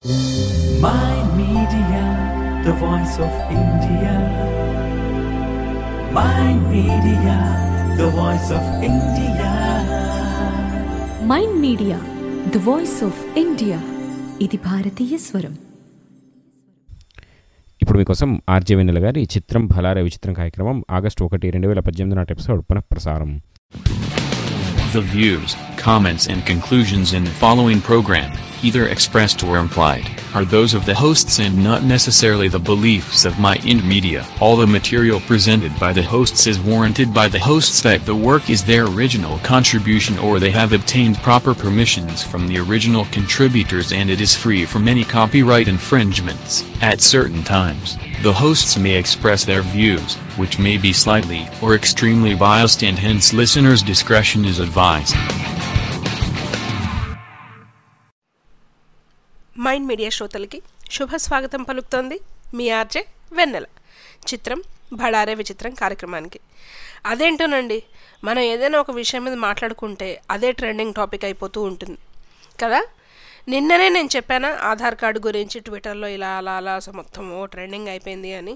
My Media, the voice of India. My Media, the voice of India. Mind media the voice of India ఇది భారతీయ స్వరం ఇప్పుడు మీకోసం RJ వెన్నెల గారి చిత్రం భలార విచిత్రం కార్యక్రమం ఆగస్టు ఒకటి రెండు వేల పద్దెనిమిది నాటి ఎపిసోడ్ పునఃప్రసారం The views, comments, and conclusions in the following program, either expressed or implied, are those of the hosts and not necessarily the beliefs of My Ind Media. All the material presented by the hosts is warranted by the hosts that the work is their original contribution or they have obtained proper permissions from the original contributors and it is free from any copyright infringements. At certain times, the hosts may express their views, which may be slightly or extremely biased and hence listeners' discretion is advised. Mind Media శ్రోతలకి శుభ స్వాగతం పలుకుతోంది మీ RJ వెన్నెల చిత్రం బళారే విచిత్రం కార్యక్రమానికి అదేంటోనండి మనం ఏదైనా ఒక విషయం మీద మాట్లాడుకుంటే అదే ట్రెండింగ్ టాపిక్ అయిపోతూ ఉంటుంది కదా నిన్ననే నేను చెప్పానా ఆధార్ కార్డు గురించి ట్విట్టర్లో ఇలా అలా అలా అసలు మొత్తం ఓ ట్రెండింగ్ అయిపోయింది అని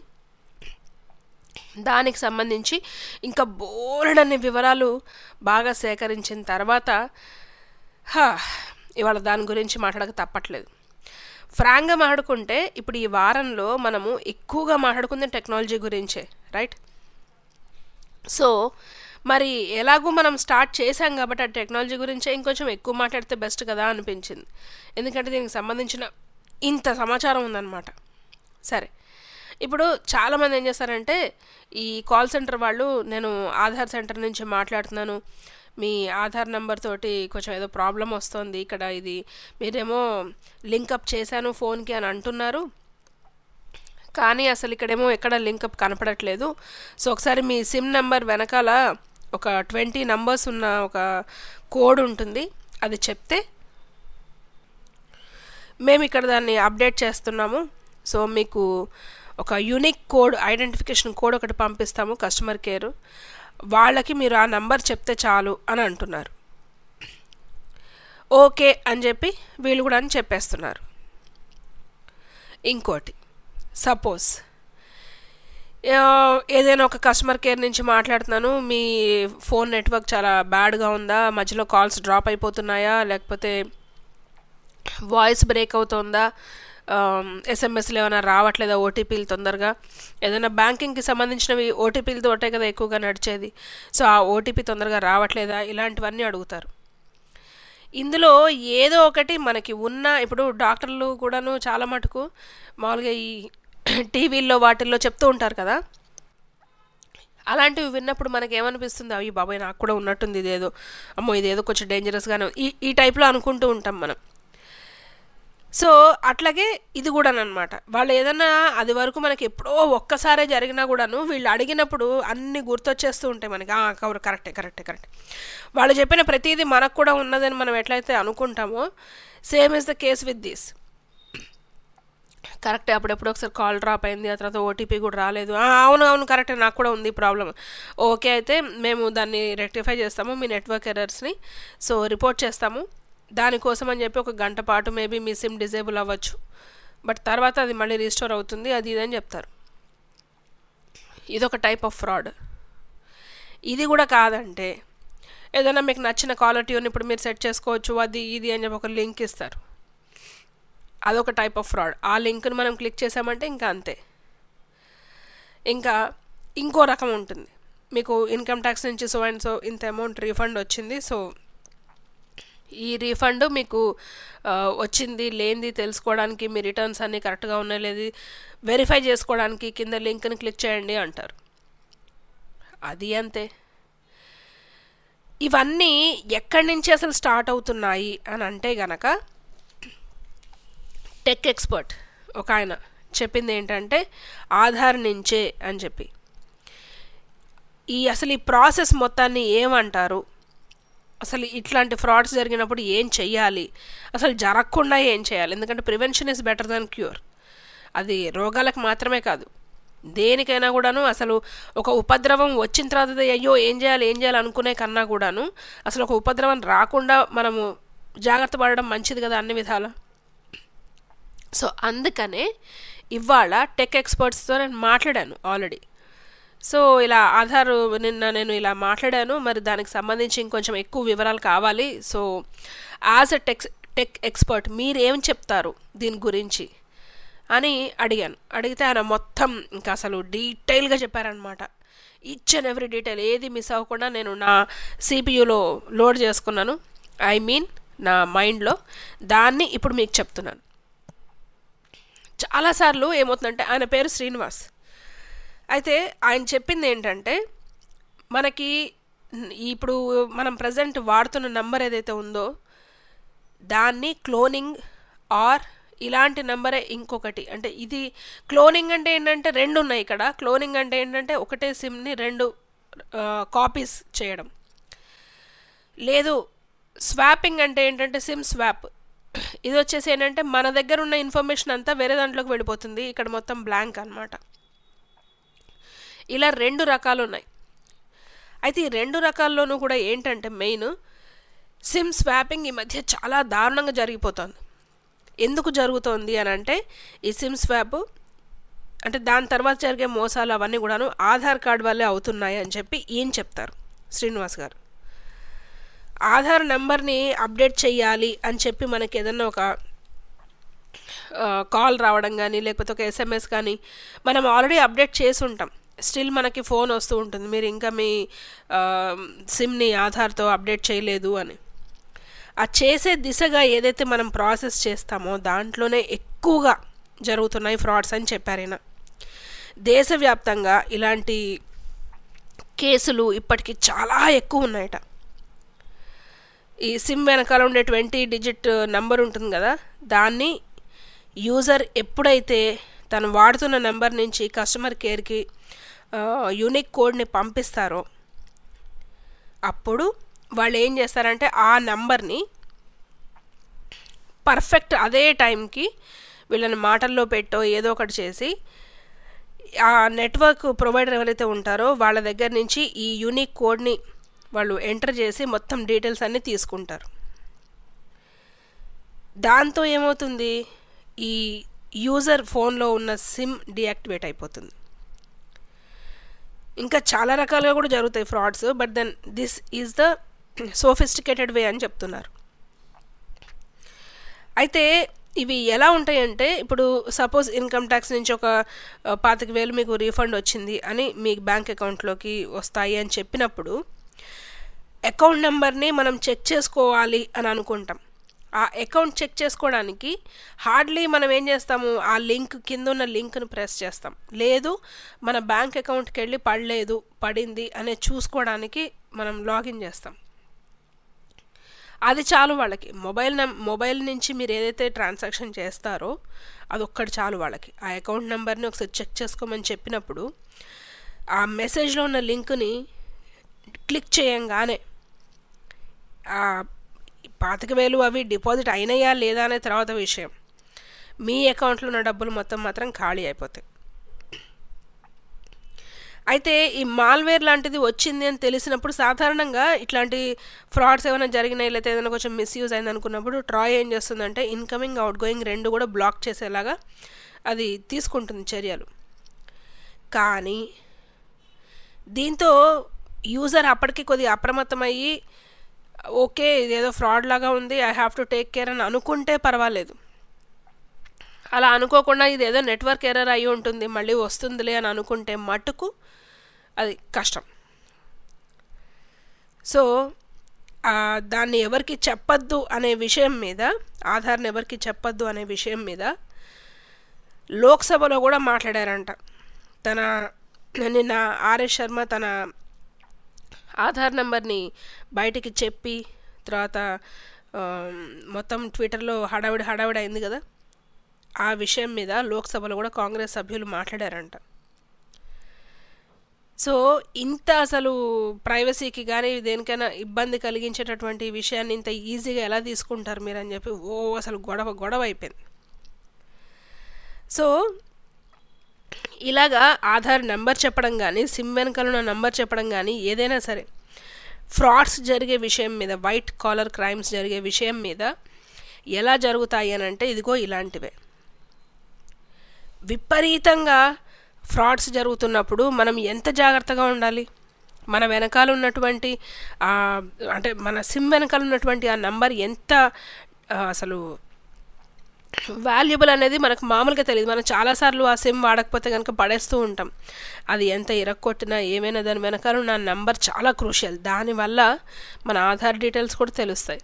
దానికి సంబంధించి ఇంకా బోలెడన్ని వివరాలు బాగా సేకరించిన తర్వాత హా, ఇవాళ దాని గురించి మాట్లాడక తప్పట్లేదు ఫ్రాంక్గా మాట్లాడుకుంటే ఇప్పుడు ఈ వారంలో మనము ఎక్కువగా మాట్లాడుకుంది టెక్నాలజీ గురించే రైట్ సో మరి ఎలాగూ మనం స్టార్ట్ చేశాం కాబట్టి ఆ టెక్నాలజీ గురించే ఇంకొంచెం ఎక్కువ మాట్లాడితే బెస్ట్ కదా అనిపించింది ఎందుకంటే దీనికి సంబంధించిన ఇంత సమాచారం ఉందన్నమాట సరే ఇప్పుడు చాలామంది ఏం చేస్తారంటే ఈ కాల్ సెంటర్ వాళ్ళు నేను ఆధార్ సెంటర్ నుంచి మాట్లాడుతున్నాను మీ ఆధార్ నెంబర్ తోటి కొంచెం ఏదో ప్రాబ్లం వస్తుంది ఇక్కడ ఇది మీరేమో లింకప్ చేశాను ఫోన్కి అని అంటున్నారు కానీ అసలు ఇక్కడేమో ఎక్కడ లింకప్ కనపడట్లేదు సో ఒకసారి మీ సిమ్ నెంబర్ వెనకాల ఒక ట్వంటీ నంబర్స్ ఉన్న ఒక కోడ్ ఉంటుంది అది చెప్తే మేము ఇక్కడ దాన్ని అప్డేట్ చేస్తున్నాము సో మీకు ఒక యూనిక్ కోడ్ ఐడెంటిఫికేషన్ కోడ్ ఒకటి పంపిస్తాము కస్టమర్ కేర్ వాళ్ళకి మీరు ఆ నంబర్ చెప్తే చాలు అని అంటున్నారు ఓకే అని చెప్పి వీళ్ళు కూడా అని చెప్పేస్తున్నారు ఇంకోటి సపోజ్ ఏదైనా ఒక కస్టమర్ కేర్ నుంచి మాట్లాడుతున్నాను మీ ఫోన్ నెట్వర్క్ చాలా బ్యాడ్గా ఉందా మధ్యలో కాల్స్ డ్రాప్ అయిపోతున్నాయా లేకపోతే వాయిస్ బ్రేక్ అవుతుందా ఎస్ఎంఎస్లు ఏమైనా రావట్లేదా ఓటీపీలు తొందరగా ఏదైనా బ్యాంకింగ్కి సంబంధించినవి ఓటీపీలతో ఒకటే కదా ఎక్కువగా నడిచేది సో ఆ ఓటీపీ తొందరగా రావట్లేదా ఇలాంటివన్నీ అడుగుతారు ఇందులో ఏదో ఒకటి మనకి ఉన్న ఇప్పుడు డాక్టర్లు కూడాను చాలా మటుకు మామూలుగా ఈ టీవీల్లో వాటిల్లో చెప్తూ ఉంటారు కదా అలాంటివి విన్నప్పుడు మనకి ఏమనిపిస్తుంది అవి బాబాయ్ నాకు కూడా ఉన్నట్టుంది ఇదేదో అమ్మో ఇదేదో కొంచెం డేంజరస్గానే ఈ ఈ టైప్లో అనుకుంటూ ఉంటాం మనం సో అట్లాగే ఇది కూడా అనమాట వాళ్ళు ఏదన్నా అది వరకు మనకి ఎప్పుడో ఒక్కసారే జరిగినా కూడాను వీళ్ళు అడిగినప్పుడు అన్ని గుర్తొచ్చేస్తూ ఉంటాయి మనకి "ఆ, కవర్ కరెక్టే కరెక్టే కరెక్ట్ వాళ్ళు చెప్పిన ప్రతిదీ మనకు కూడా ఉన్నదని మనం ఎట్లయితే అనుకుంటామో same is the case with this కరెక్టే అప్పుడెప్పుడు ఒకసారి కాల్ డ్రాప్ అయింది ఆ తర్వాత ఓటీపీ కూడా రాలేదు "ఆ, అవును అవును కరెక్టే నాకు కూడా ఉంది ప్రాబ్లం ఓకే అయితే మేము దాన్ని రెక్టిఫై చేస్తాము మీ నెట్వర్క్ ఎర్రర్స్ని సో రిపోర్ట్ చేస్తాము దానికోసం అని చెప్పి ఒక గంట పాటు మేబీ మీ సిమ్ డిజేబుల్ అవ్వచ్చు బట్ తర్వాత అది మళ్ళీ రీస్టోర్ అవుతుంది అది ఇది అని చెప్తారు ఇదొక టైప్ ఆఫ్ ఫ్రాడ్ ఇది కూడా కాదంటే ఏదైనా మీకు నచ్చిన కాలర్ ట్యూన్ ఇప్పుడు మీరు సెట్ చేసుకోవచ్చు అది ఇది అని చెప్పి ఒక లింక్ ఇస్తారు అదొక టైప్ ఆఫ్ ఫ్రాడ్ ఆ లింక్ని మనం క్లిక్ చేసామంటే ఇంకా అంతే ఇంకా ఇంకో రకం ఉంటుంది మీకు ఇన్కమ్ ట్యాక్స్ నుంచి సో అండ్ సో ఇంత అమౌంట్ రీఫండ్ వచ్చింది సో ఈ రీఫండ్ మీకు ఆ, వచ్చింది లేనిది తెలుసుకోవడానికి మీ రిటర్న్స్ అన్నీ కరెక్ట్గా ఉన్నాయి లేదు వెరిఫై చేసుకోవడానికి కింద లింక్ని క్లిక్ చేయండి అంటారు అది అంతే ఇవన్నీ ఎక్కడి నుంచి అసలు స్టార్ట్ అవుతున్నాయి అని అంటే గనక టెక్ ఎక్స్పర్ట్ ఒక ఆయన చెప్పింది ఏంటంటే ఆధార్ నుంచే అని చెప్పి ఈ అసలు ఈ ప్రాసెస్ మొత్తాన్ని ఏమంటారు అసలు ఇట్లాంటి ఫ్రాడ్స్ జరిగినప్పుడు ఏం చెయ్యాలి అసలు జరగకుండా ఏం చేయాలి ఎందుకంటే prevention is better than cure అది రోగాలకు మాత్రమే కాదు దేనికైనా కూడాను అసలు ఒక ఉపద్రవం వచ్చిన తర్వాత అయ్యో ఏం చేయాలి ఏం చేయాలి అనుకునే కన్నా కూడాను అసలు ఒక ఉపద్రవం రాకుండా మనము జాగ్రత్త పడడం మంచిది కదా అన్ని విధాల సో అందుకనే ఇవాళ టెక్ ఎక్స్పర్ట్స్తో నేను మాట్లాడాను ఆల్రెడీ సో ఇలా ఆధార్ నిన్న నేను ఇలా మాట్లాడాను మరి దానికి సంబంధించి ఇంకొంచెం ఎక్కువ వివరాలు కావాలి so as a tech tech expert మీరు ఏం చెప్తారు దీని గురించి అని అడిగాను అడిగితే ఆయన మొత్తం ఇంకా అసలు డీటెయిల్గా చెప్పారనమాట ఈచ్ అండ్ ఎవ్రీ డీటెయిల్ ఏది మిస్ అవ్వకుండా నేను నా సిపియూలో లోడ్ చేసుకున్నాను ఐ మీన్ నా మైండ్లో దాన్ని ఇప్పుడు మీకు చెప్తున్నాను చాలాసార్లు ఏమవుతుందంటే ఆయన పేరు శ్రీనివాస్ అయితే ఆయన చెప్పింది ఏంటంటే మనకి ఇప్పుడు మనం ప్రజెంట్ వాడుతున్న నంబర్ ఏదైతే ఉందో దాన్ని క్లోనింగ్ ఆర్ ఇలాంటి నెంబరే ఇంకొకటి అంటే ఇది క్లోనింగ్ అంటే ఏంటంటే రెండు ఉన్నాయి ఇక్కడ క్లోనింగ్ అంటే ఏంటంటే ఒకటే సిమ్ని రెండు కాపీస్ చేయడం లేదు స్వాపింగ్ అంటే ఏంటంటే సిమ్ స్వాప్ ఇది వచ్చేసి ఏంటంటే మన దగ్గర ఉన్న ఇన్ఫర్మేషన్ అంతా వేరే దాంట్లోకి వెళ్ళిపోతుంది ఇక్కడ మొత్తం బ్లాంక్ అనమాట ఇలా రెండు రకాలు ఉన్నాయి అయితే ఈ రెండు రకాల్లోనూ కూడా ఏంటంటే మెయిన్ సిమ్ స్వాపింగ్ ఈ మధ్య చాలా దారుణంగా జరిగిపోతుంది ఎందుకు జరుగుతోంది అని అంటే ఈ సిమ్ స్వాప్ అంటే దాని తర్వాత జరిగే మోసాలు అవన్నీ కూడాను ఆధార్ కార్డ్ వల్లే అవుతున్నాయి అని చెప్పి ఈయన చెప్తారు శ్రీనివాస్ గారు ఆధార్ నెంబర్ని అప్డేట్ చేయాలి అని చెప్పి మనకి ఏదన్నా ఒక కాల్ రావడం కానీ లేకపోతే ఒక ఎస్ఎంఎస్ కానీ మనం ఆల్రెడీ అప్డేట్ చేసి ఉంటాం స్టిల్ మనకి ఫోన్ వస్తూ ఉంటుంది మీరు ఇంకా మీ సిమ్ని ఆధార్తో అప్డేట్ చేయలేదు అని ఆ చేసే దిశగా ఏదైతే మనం ప్రాసెస్ చేస్తామో దాంట్లోనే ఎక్కువగా జరుగుతున్నాయి ఫ్రాడ్స్ అని చెప్పారు ఈయన దేశవ్యాప్తంగా ఇలాంటి కేసులు ఇప్పటికి చాలా ఎక్కువ ఉన్నాయట ఈ సిమ్ వెనకాల ఉండే ట్వంటీ డిజిట్ నంబర్ ఉంటుంది కదా దాన్ని యూజర్ ఎప్పుడైతే తను వాడుతున్న నెంబర్ నుంచి కస్టమర్ కేర్కి యూనిక్ కోడ్ని పంపిస్తారో అప్పుడు వాళ్ళు ఏం చేస్తారంటే ఆ నంబర్ని పర్ఫెక్ట్ అదే టైంకి వీళ్ళని మాటల్లో పెట్టో ఏదో ఒకటి చేసి ఆ నెట్వర్క్ ప్రొవైడర్ ఎవరైతే ఉంటారో వాళ్ళ దగ్గర నుంచి ఈ యూనిక్ కోడ్ని వాళ్ళు ఎంటర్ చేసి మొత్తం డీటెయిల్స్ అన్నీ తీసుకుంటారు దాంతో ఏమవుతుంది ఈ యూజర్ ఫోన్లో ఉన్న సిమ్ డియాక్టివేట్ అయిపోతుంది ఇంకా చాలా రకాలుగా కూడా జరుగుతాయి frauds but then this is the sophisticated way అని చెప్తున్నారు అయితే ఇవి ఎలా ఉంటాయంటే ఇప్పుడు సపోజ్ ఇన్కమ్ ట్యాక్స్ నుంచి ఒక పాతిక వేలు మీకు రీఫండ్ వచ్చింది అని మీ బ్యాంక్ అకౌంట్లోకి వస్తాయి అని చెప్పినప్పుడు అకౌంట్ నెంబర్ని మనం చెక్ చేసుకోవాలి అని అనుకుంటాం ఆ అకౌంట్ చెక్ చేసుకోవడానికి హార్డ్లీ మనం ఏం చేస్తాము ఆ లింక్ కింద ఉన్న లింక్ను ప్రెస్ చేస్తాం లేదు మన బ్యాంక్ అకౌంట్కి వెళ్ళి పడలేదు పడింది అనే చూసుకోవడానికి మనం లాగిన్ చేస్తాం అది చాలు వాళ్ళకి మొబైల్ నం మొబైల్ నుంచి మీరు ఏదైతే ట్రాన్సాక్షన్ చేస్తారో అది ఒక్కటి చాలు వాళ్ళకి ఆ అకౌంట్ నెంబర్ని ఒకసారి చెక్ చేసుకోమని చెప్పినప్పుడు ఆ మెసేజ్లో ఉన్న లింక్ని క్లిక్ చేయంగానే ఆ పాతిక వేలు అవి డిపాజిట్ అయినాయా లేదా అనే తర్వాత విషయం మీ అకౌంట్లో ఉన్న డబ్బులు మొత్తం మాత్రం ఖాళీ అయిపోతాయి అయితే ఈ మాల్వేర్ లాంటిది వచ్చింది అని తెలిసినప్పుడు సాధారణంగా ఇట్లాంటి ఫ్రాడ్స్ ఏమైనా జరిగినాయి లేకపోతే ఏదైనా కొంచెం మిస్యూజ్ అయింది అనుకున్నప్పుడు ట్రాయ్ ఏం చేస్తుందంటే ఇన్కమింగ్ అవుట్ గోయింగ్ రెండు కూడా బ్లాక్ చేసేలాగా అది తీసుకుంటుంది చర్యలు కానీ దీంతో యూజర్ అప్పటికి కొద్దిగా అప్రమత్తమయ్యి ఓకే ఇదేదో ఫ్రాడ్ లాగా ఉంది I have to take care అని అనుకుంటే పర్వాలేదు అలా అనుకోకుండా ఇది ఏదో నెట్వర్క్ ఎర్రర్ అయి ఉంటుంది మళ్ళీ వస్తుందిలే అని అనుకుంటే మటుకు అది కష్టం సో దాన్ని ఎవరికి చెప్పొద్దు అనే విషయం మీద ఆధార్ని ఎవరికి చెప్పొద్దు అనే విషయం మీద లోక్సభలో కూడా మాట్లాడారంట తన నిన్న ఆర్ఎస్ శర్మ తన ఆధార్ నెంబర్ని బయటికి చెప్పి తర్వాత మొత్తం ట్విట్టర్లో హడావిడి హడావిడి అయింది కదా ఆ విషయం మీద లోక్సభలో కూడా కాంగ్రెస్ సభ్యులు మాట్లాడారంట సో ఇంత అసలు ప్రైవసీకి కానీ దేనికైనా ఇబ్బంది కలిగించేటటువంటి విషయాన్ని ఇంత ఈజీగా ఎలా తీసుకుంటారు మీరు అని చెప్పి ఓ అసలు గొడవ గొడవ అయిపోయింది సో ఇలాగా ఆధార్ నెంబర్ చెప్పడం కానీ సిమ్ వెనకాల ఉన్న నెంబర్ చెప్పడం కానీ ఏదైనా సరే ఫ్రాడ్స్ జరిగే విషయం మీద వైట్ కాలర్ క్రైమ్స్ జరిగే విషయం మీద ఎలా జరుగుతాయి అని అంటే ఇదిగో ఇలాంటివే విపరీతంగా ఫ్రాడ్స్ జరుగుతున్నప్పుడు మనం ఎంత జాగ్రత్తగా ఉండాలి మన వెనకాల ఉన్నటువంటి ఆ, అంటే మన సిమ్ వెనకాల ఉన్నటువంటి ఆ నంబర్ ఎంత ఆ, అసలు వాల్యుబుల్ అనేది మనకు మామూలుగా తెలియదు మనం చాలాసార్లు ఆ సిమ్ వాడకపోతే కనుక పడేస్తూ ఉంటాం అది ఎంత ఇరక్కొట్టినా ఏమైనా దాని వెనకాల ఉన్న నంబర్ చాలా క్రూషియల్ దానివల్ల మన ఆధార్ డీటెయిల్స్ కూడా తెలుస్తాయి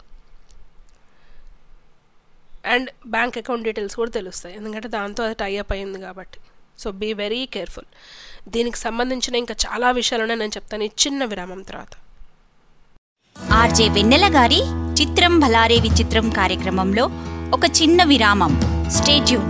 అండ్ బ్యాంక్ అకౌంట్ డీటెయిల్స్ కూడా తెలుస్తాయి ఎందుకంటే దాంతో అది టైఅప్ అయింది కాబట్టి సో బీ వెరీ కేర్ఫుల్ దీనికి సంబంధించిన ఇంకా చాలా విషయాలునే నేను చెప్తాను ఈ చిన్న విరామం తర్వాత ఆర్జే వెన్నెల గారి చిత్రం భలారే విచిత్రం కార్యక్రమంలో ఒక చిన్న విరామం stay tuned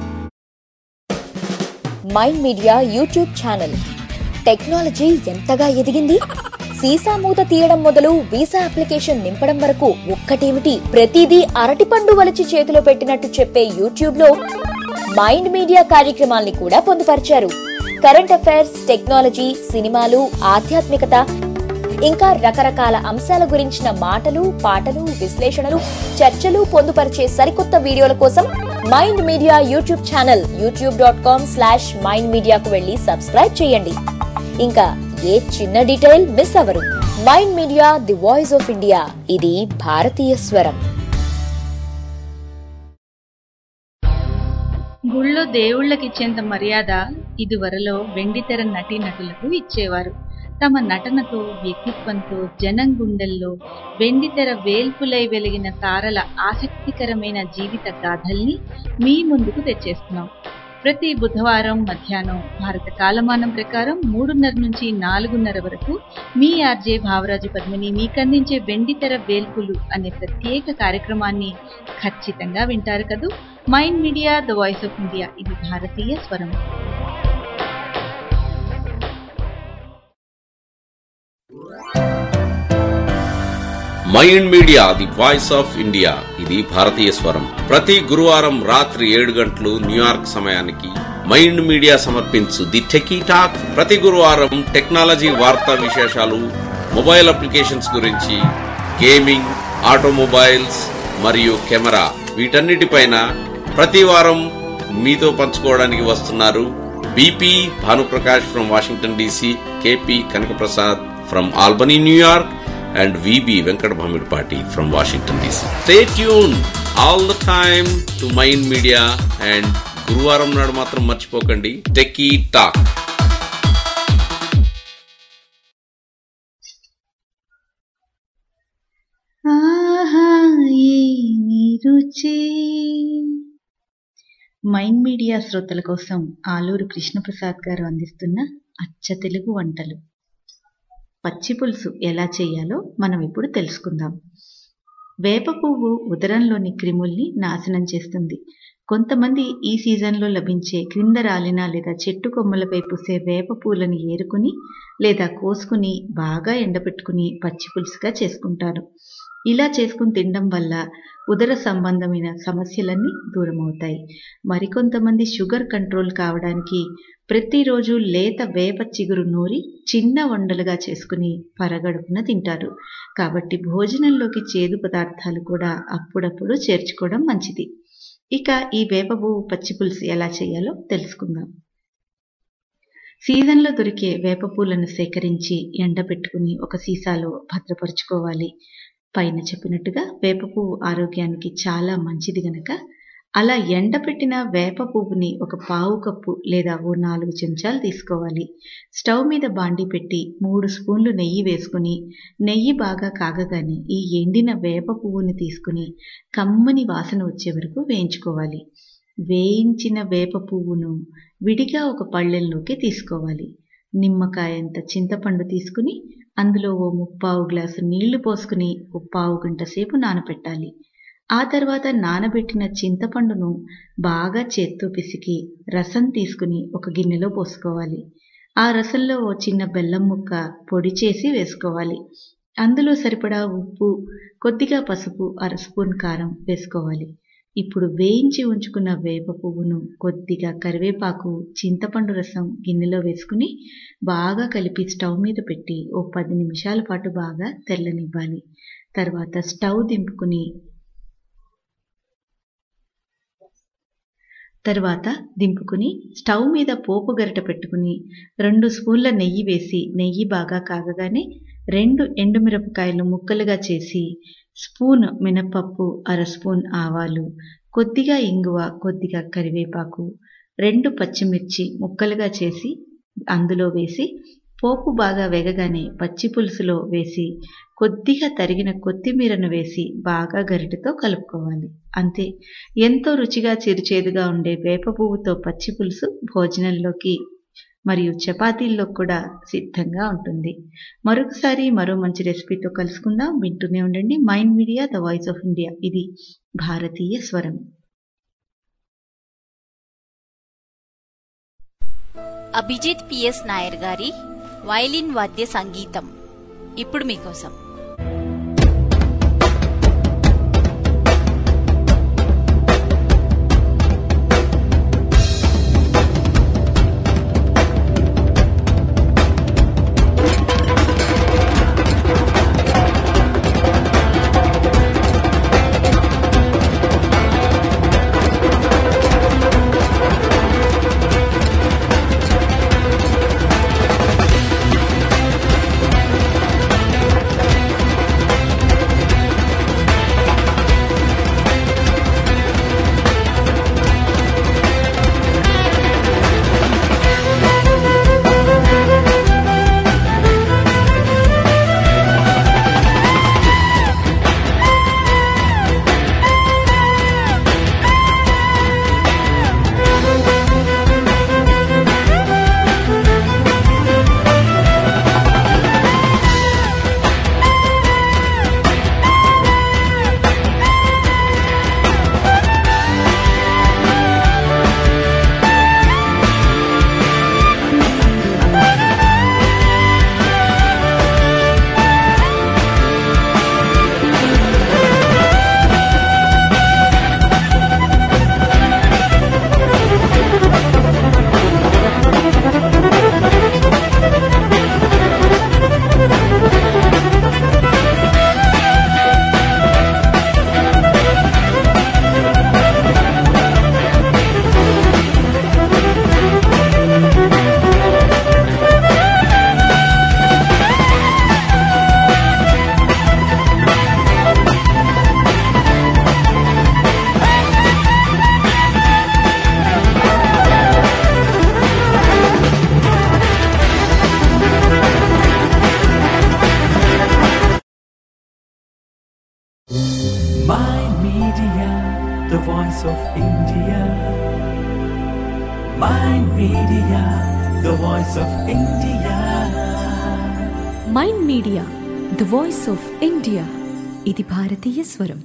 Mind Media YouTube channel technology ఎంతగా ఎదిగింది సీసా మూత తీయడం మొదలు వీసా అప్లికేషన్ నింపడం వరకు ఒక్కటేమిటి ప్రతిదీ అరటిపండు వలిచి చేతిలో పెట్టినట్టు చెప్పే యూట్యూబ్ లో మైండ్ మీడియా కార్యక్రమాల్ని కూడా పొందుపరిచారు కరెంట్ అఫైర్స్ టెక్నాలజీ సినిమాలు ఆధ్యాత్మికత ఇంకా రకరకాల అంశాల గురించిన మాటలు పాటలు విశ్లేషణలు చర్చలు పొందుపరిచే సరికొత్త వీడియోల కోసం Mind Media YouTube channel YouTube dot com slash Mind మీడియాకు వెళ్ళి సబ్స్క్రైబ్ చేయండి ఇంకా ఏ చిన్న డీటెయిల్ మిస్ అవరు Mind Media the voice of India ఇది భారతీయ స్వరం గుళ్ళో దేవుళ్ళకిచ్చేంత మర్యాద ఇదివరలో వెండితెర నటీనటులకు ఇచ్చేవారు తమ నటనతో వ్యక్తిత్వంతో జనం గుండెల్లో వెండితెర వేల్పులై వెలిగిన తారల ఆసక్తికరమైన జీవిత గాథల్ని మీ ముందుకు తెచ్చేస్తున్నాం ప్రతి బుధవారం మధ్యాహ్నం భారత కాలమానం ప్రకారం మూడున్నర నుంచి నాలుగున్నర వరకు మీ ఆర్జే భావరాజు పద్మిని మీకందించే వెండితెర వేల్పులు అనే ప్రత్యేక కార్యక్రమాన్ని ఖచ్చితంగా వింటారు కదూ Mind media the voice of India ఇది భారతీయ స్వరం Mind Media the voice of India ఇది భారతీయ స్వరం ప్రతి గురువారం రాత్రి ఏడు గంటలు న్యూయార్క్ సమయానికి మైండ్ మీడియా సమర్పించు ది టెకీ టాక్ ప్రతి గురువారం టెక్నాలజీ వార్తా విశేషాలు మొబైల్ అప్లికేషన్స్ గురించి గేమింగ్ ఆటోమొబైల్స్ మరియు కెమెరా వీటన్నిటిపైన ప్రతి వారం మీతో పంచుకోవడానికి వస్తున్నారు B P Bhanuprakash from Washington D C K P Kanakaprasad from Albany New York and VB Venkat Bhamidpati from Washington DC. Stay tuned all the time to Mind Media and గురువారం నాడు మాత్రం మర్చిపోకండి టెకీ టాక్ ఆహా ఏమి రుచి మైండ్ మీడియా శ్రోతల కోసం ఆలూరు కృష్ణప్రసాద్ గారు అందిస్తున్న అచ్చ తెలుగు వంటలు పచ్చి పులుసు ఎలా చేయాలో మనం ఇప్పుడు తెలుసుకుందాం వేప పువ్వు ఉదరంలోని క్రిముల్ని నాశనం చేస్తుంది కొంతమంది ఈ సీజన్లో లభించే క్రింద రాలిన లేదా చెట్టు కొమ్మలపై పూసే వేప పూలను ఏరుకుని లేదా కోసుకుని బాగా ఎండబెట్టుకుని పచ్చి పులుసుగా చేసుకుంటారు ఇలా చేసుకుని తినడం వల్ల ఉదర సంబంధమైన సమస్యలన్నీ దూరం అవుతాయి మరికొంతమంది షుగర్ కంట్రోల్ కావడానికి ప్రతిరోజు లేత వేప చిగురు నూరి చిన్న వండలుగా చేసుకుని పరగడుపున తింటారు కాబట్టి భోజనంలోకి చేదు పదార్థాలు కూడా అప్పుడప్పుడు చేర్చుకోవడం మంచిది ఇక ఈ వేప పువ్వు పచ్చి పులుసు ఎలా చేయాలో తెలుసుకుందాం సీజన్లో దొరికే వేప పూలను సేకరించి ఎండబెట్టుకుని ఒక సీసాలో భద్రపరుచుకోవాలి పైన చెప్పినట్టుగా వేప పువ్వు ఆరోగ్యానికి చాలా మంచిది గనక అలా ఎండబెట్టిన వేప పువ్వుని ఒక పావు కప్పు లేదా ఓ నాలుగు చెంచాలు తీసుకోవాలి స్టవ్ మీద బాండి పెట్టి మూడు స్పూన్లు నెయ్యి వేసుకుని నెయ్యి బాగా కాగగానే ఈ ఎండిన వేప పువ్వుని తీసుకుని కమ్మని వాసన వచ్చే వరకు వేయించుకోవాలి వేయించిన వేప పువ్వును విడిగా ఒక పళ్ళెల్లోకి తీసుకోవాలి నిమ్మకాయంత చింతపండు తీసుకుని అందులో ఓ ముప్పావు గ్లాసు నీళ్లు పోసుకుని ఓ పావు గంట సేపు నానబెట్టాలి ఆ తర్వాత నానబెట్టిన చింతపండును బాగా చేత్తో పిసికి రసం తీసుకుని ఒక గిన్నెలో పోసుకోవాలి ఆ రసంలో ఓ చిన్న బెల్లం ముక్క పొడి చేసి వేసుకోవాలి అందులో సరిపడా ఉప్పు కొద్దిగా పసుపు అర స్పూన్ కారం వేసుకోవాలి ఇప్పుడు వేయించి ఉంచుకున్న వేప పువ్వును కొద్దిగా కరివేపాకు చింతపండు రసం గిన్నెలో వేసుకుని బాగా కలిపి స్టవ్ మీద పెట్టి ఓ పది నిమిషాల పాటు బాగా తెల్లనివ్వాలి తర్వాత స్టవ్ దింపుకుని తరువాత దింపుకుని స్టవ్ మీద పోపు గరిట పెట్టుకుని రెండు స్పూన్ల నెయ్యి వేసి నెయ్యి బాగా కాగగానే రెండు ఎండుమిరపకాయలు ముక్కలుగా చేసి స్పూన్ మినపప్పు అర స్పూన్ ఆవాలు కొద్దిగా ఇంగువ కొద్దిగా కరివేపాకు రెండు పచ్చిమిర్చి ముక్కలుగా చేసి అందులో వేసి పోపు బాగా వేగగానే పచ్చి పులుసులో వేసి కొద్దిగా తరిగిన కొత్తిమీరను వేసి బాగా గరిటెతో కలుపుకోవాలి అంతే ఎంతో రుచిగా చిరుచేదుగా ఉండే వేప పువ్వుతో పచ్చి పులుసు భోజనంలోకి మరియు చపాతీల్లో కూడా సిద్ధంగా ఉంటుంది మరొకసారి మరో మంచి రెసిపీతో కలుసుకుందాం వింటూనే ఉండండి Mind media the voice of India ఇది భారతీయ స్వరం అభిజిత్ పిఎస్ నాయర్ గారి వైలిన్ వాద్య సంగీతం ఇప్పుడు మీకోసం Mind Media, the voice of India. Mind Media, the voice of India. Mind media the voice of India ఇది భారతీయ స్వరం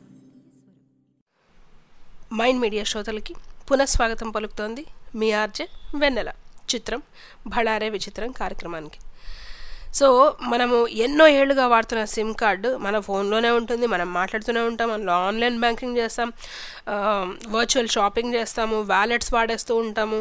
మైండ్ మీడియా శ్రోతలకి పునఃస్వాగతం పలుకుతోంది మీ ఆర్జే వెన్నెల చిత్రం భళారే విచిత్రం కార్యక్రమానికి సో మనము ఎన్నో ఏళ్ళుగా వాడుతున్న సిమ్ కార్డు మన ఫోన్లోనే ఉంటుంది మనం మాట్లాడుతూనే ఉంటాం అందులో ఆన్లైన్ బ్యాంకింగ్ చేస్తాం వర్చువల్ షాపింగ్ చేస్తాము వ్యాలెట్స్ వాడేస్తూ ఉంటాము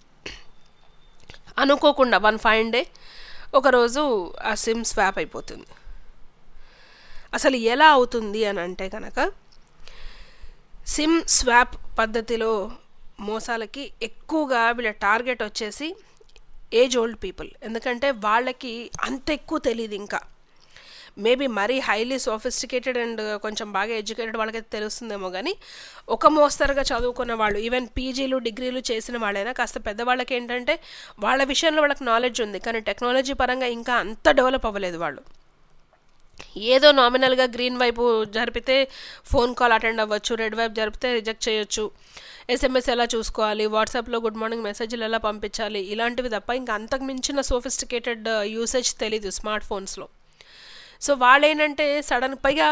అనుకోకుండా వన్ ఫైన్ డే ఒకరోజు ఆ సిమ్ స్వాప్ అయిపోతుంది అసలు ఎలా అవుతుంది అని అంటే కనుక సిమ్ స్వాప్ పద్ధతిలో మోసాలకి ఎక్కువగా వీళ్ళ టార్గెట్ వచ్చేసి ఏజ్ ఓల్డ్ పీపుల్ ఎందుకంటే వాళ్ళకి అంత ఎక్కువ తెలియదు ఇంకా మేబీ మరీ హైలీ సోఫిస్టికేటెడ్ అండ్ కొంచెం బాగా ఎడ్యుకేటెడ్ వాళ్ళకైతే తెలుస్తుందేమో కానీ ఒక మోస్తరుగా చదువుకున్న వాళ్ళు ఈవెన్ పీజీలు డిగ్రీలు చేసిన వాళ్ళైనా కాస్త పెద్దవాళ్ళకి ఏంటంటే వాళ్ళ విషయంలో వాళ్ళకి నాలెడ్జ్ ఉంది కానీ టెక్నాలజీ పరంగా ఇంకా అంత డెవలప్ అవ్వలేదు వాళ్ళు ఏదో నామినల్గా గ్రీన్ వైపు జరిపితే ఫోన్ కాల్ అటెండ్ అవ్వచ్చు రెడ్ వైపు జరిపితే రిజెక్ట్ చేయొచ్చు ఎస్ఎంఎస్ ఎలా చూసుకోవాలి వాట్సాప్లో గుడ్ మార్నింగ్ మెసేజ్లు ఎలా పంపించాలి ఇలాంటివి తప్ప ఇంకా అంతకు మించిన సోఫిస్టికేటెడ్ యూసేజ్ తెలీదు స్మార్ట్ ఫోన్స్లో సో వాళ్ళు ఏంటంటే సడన్ పైగా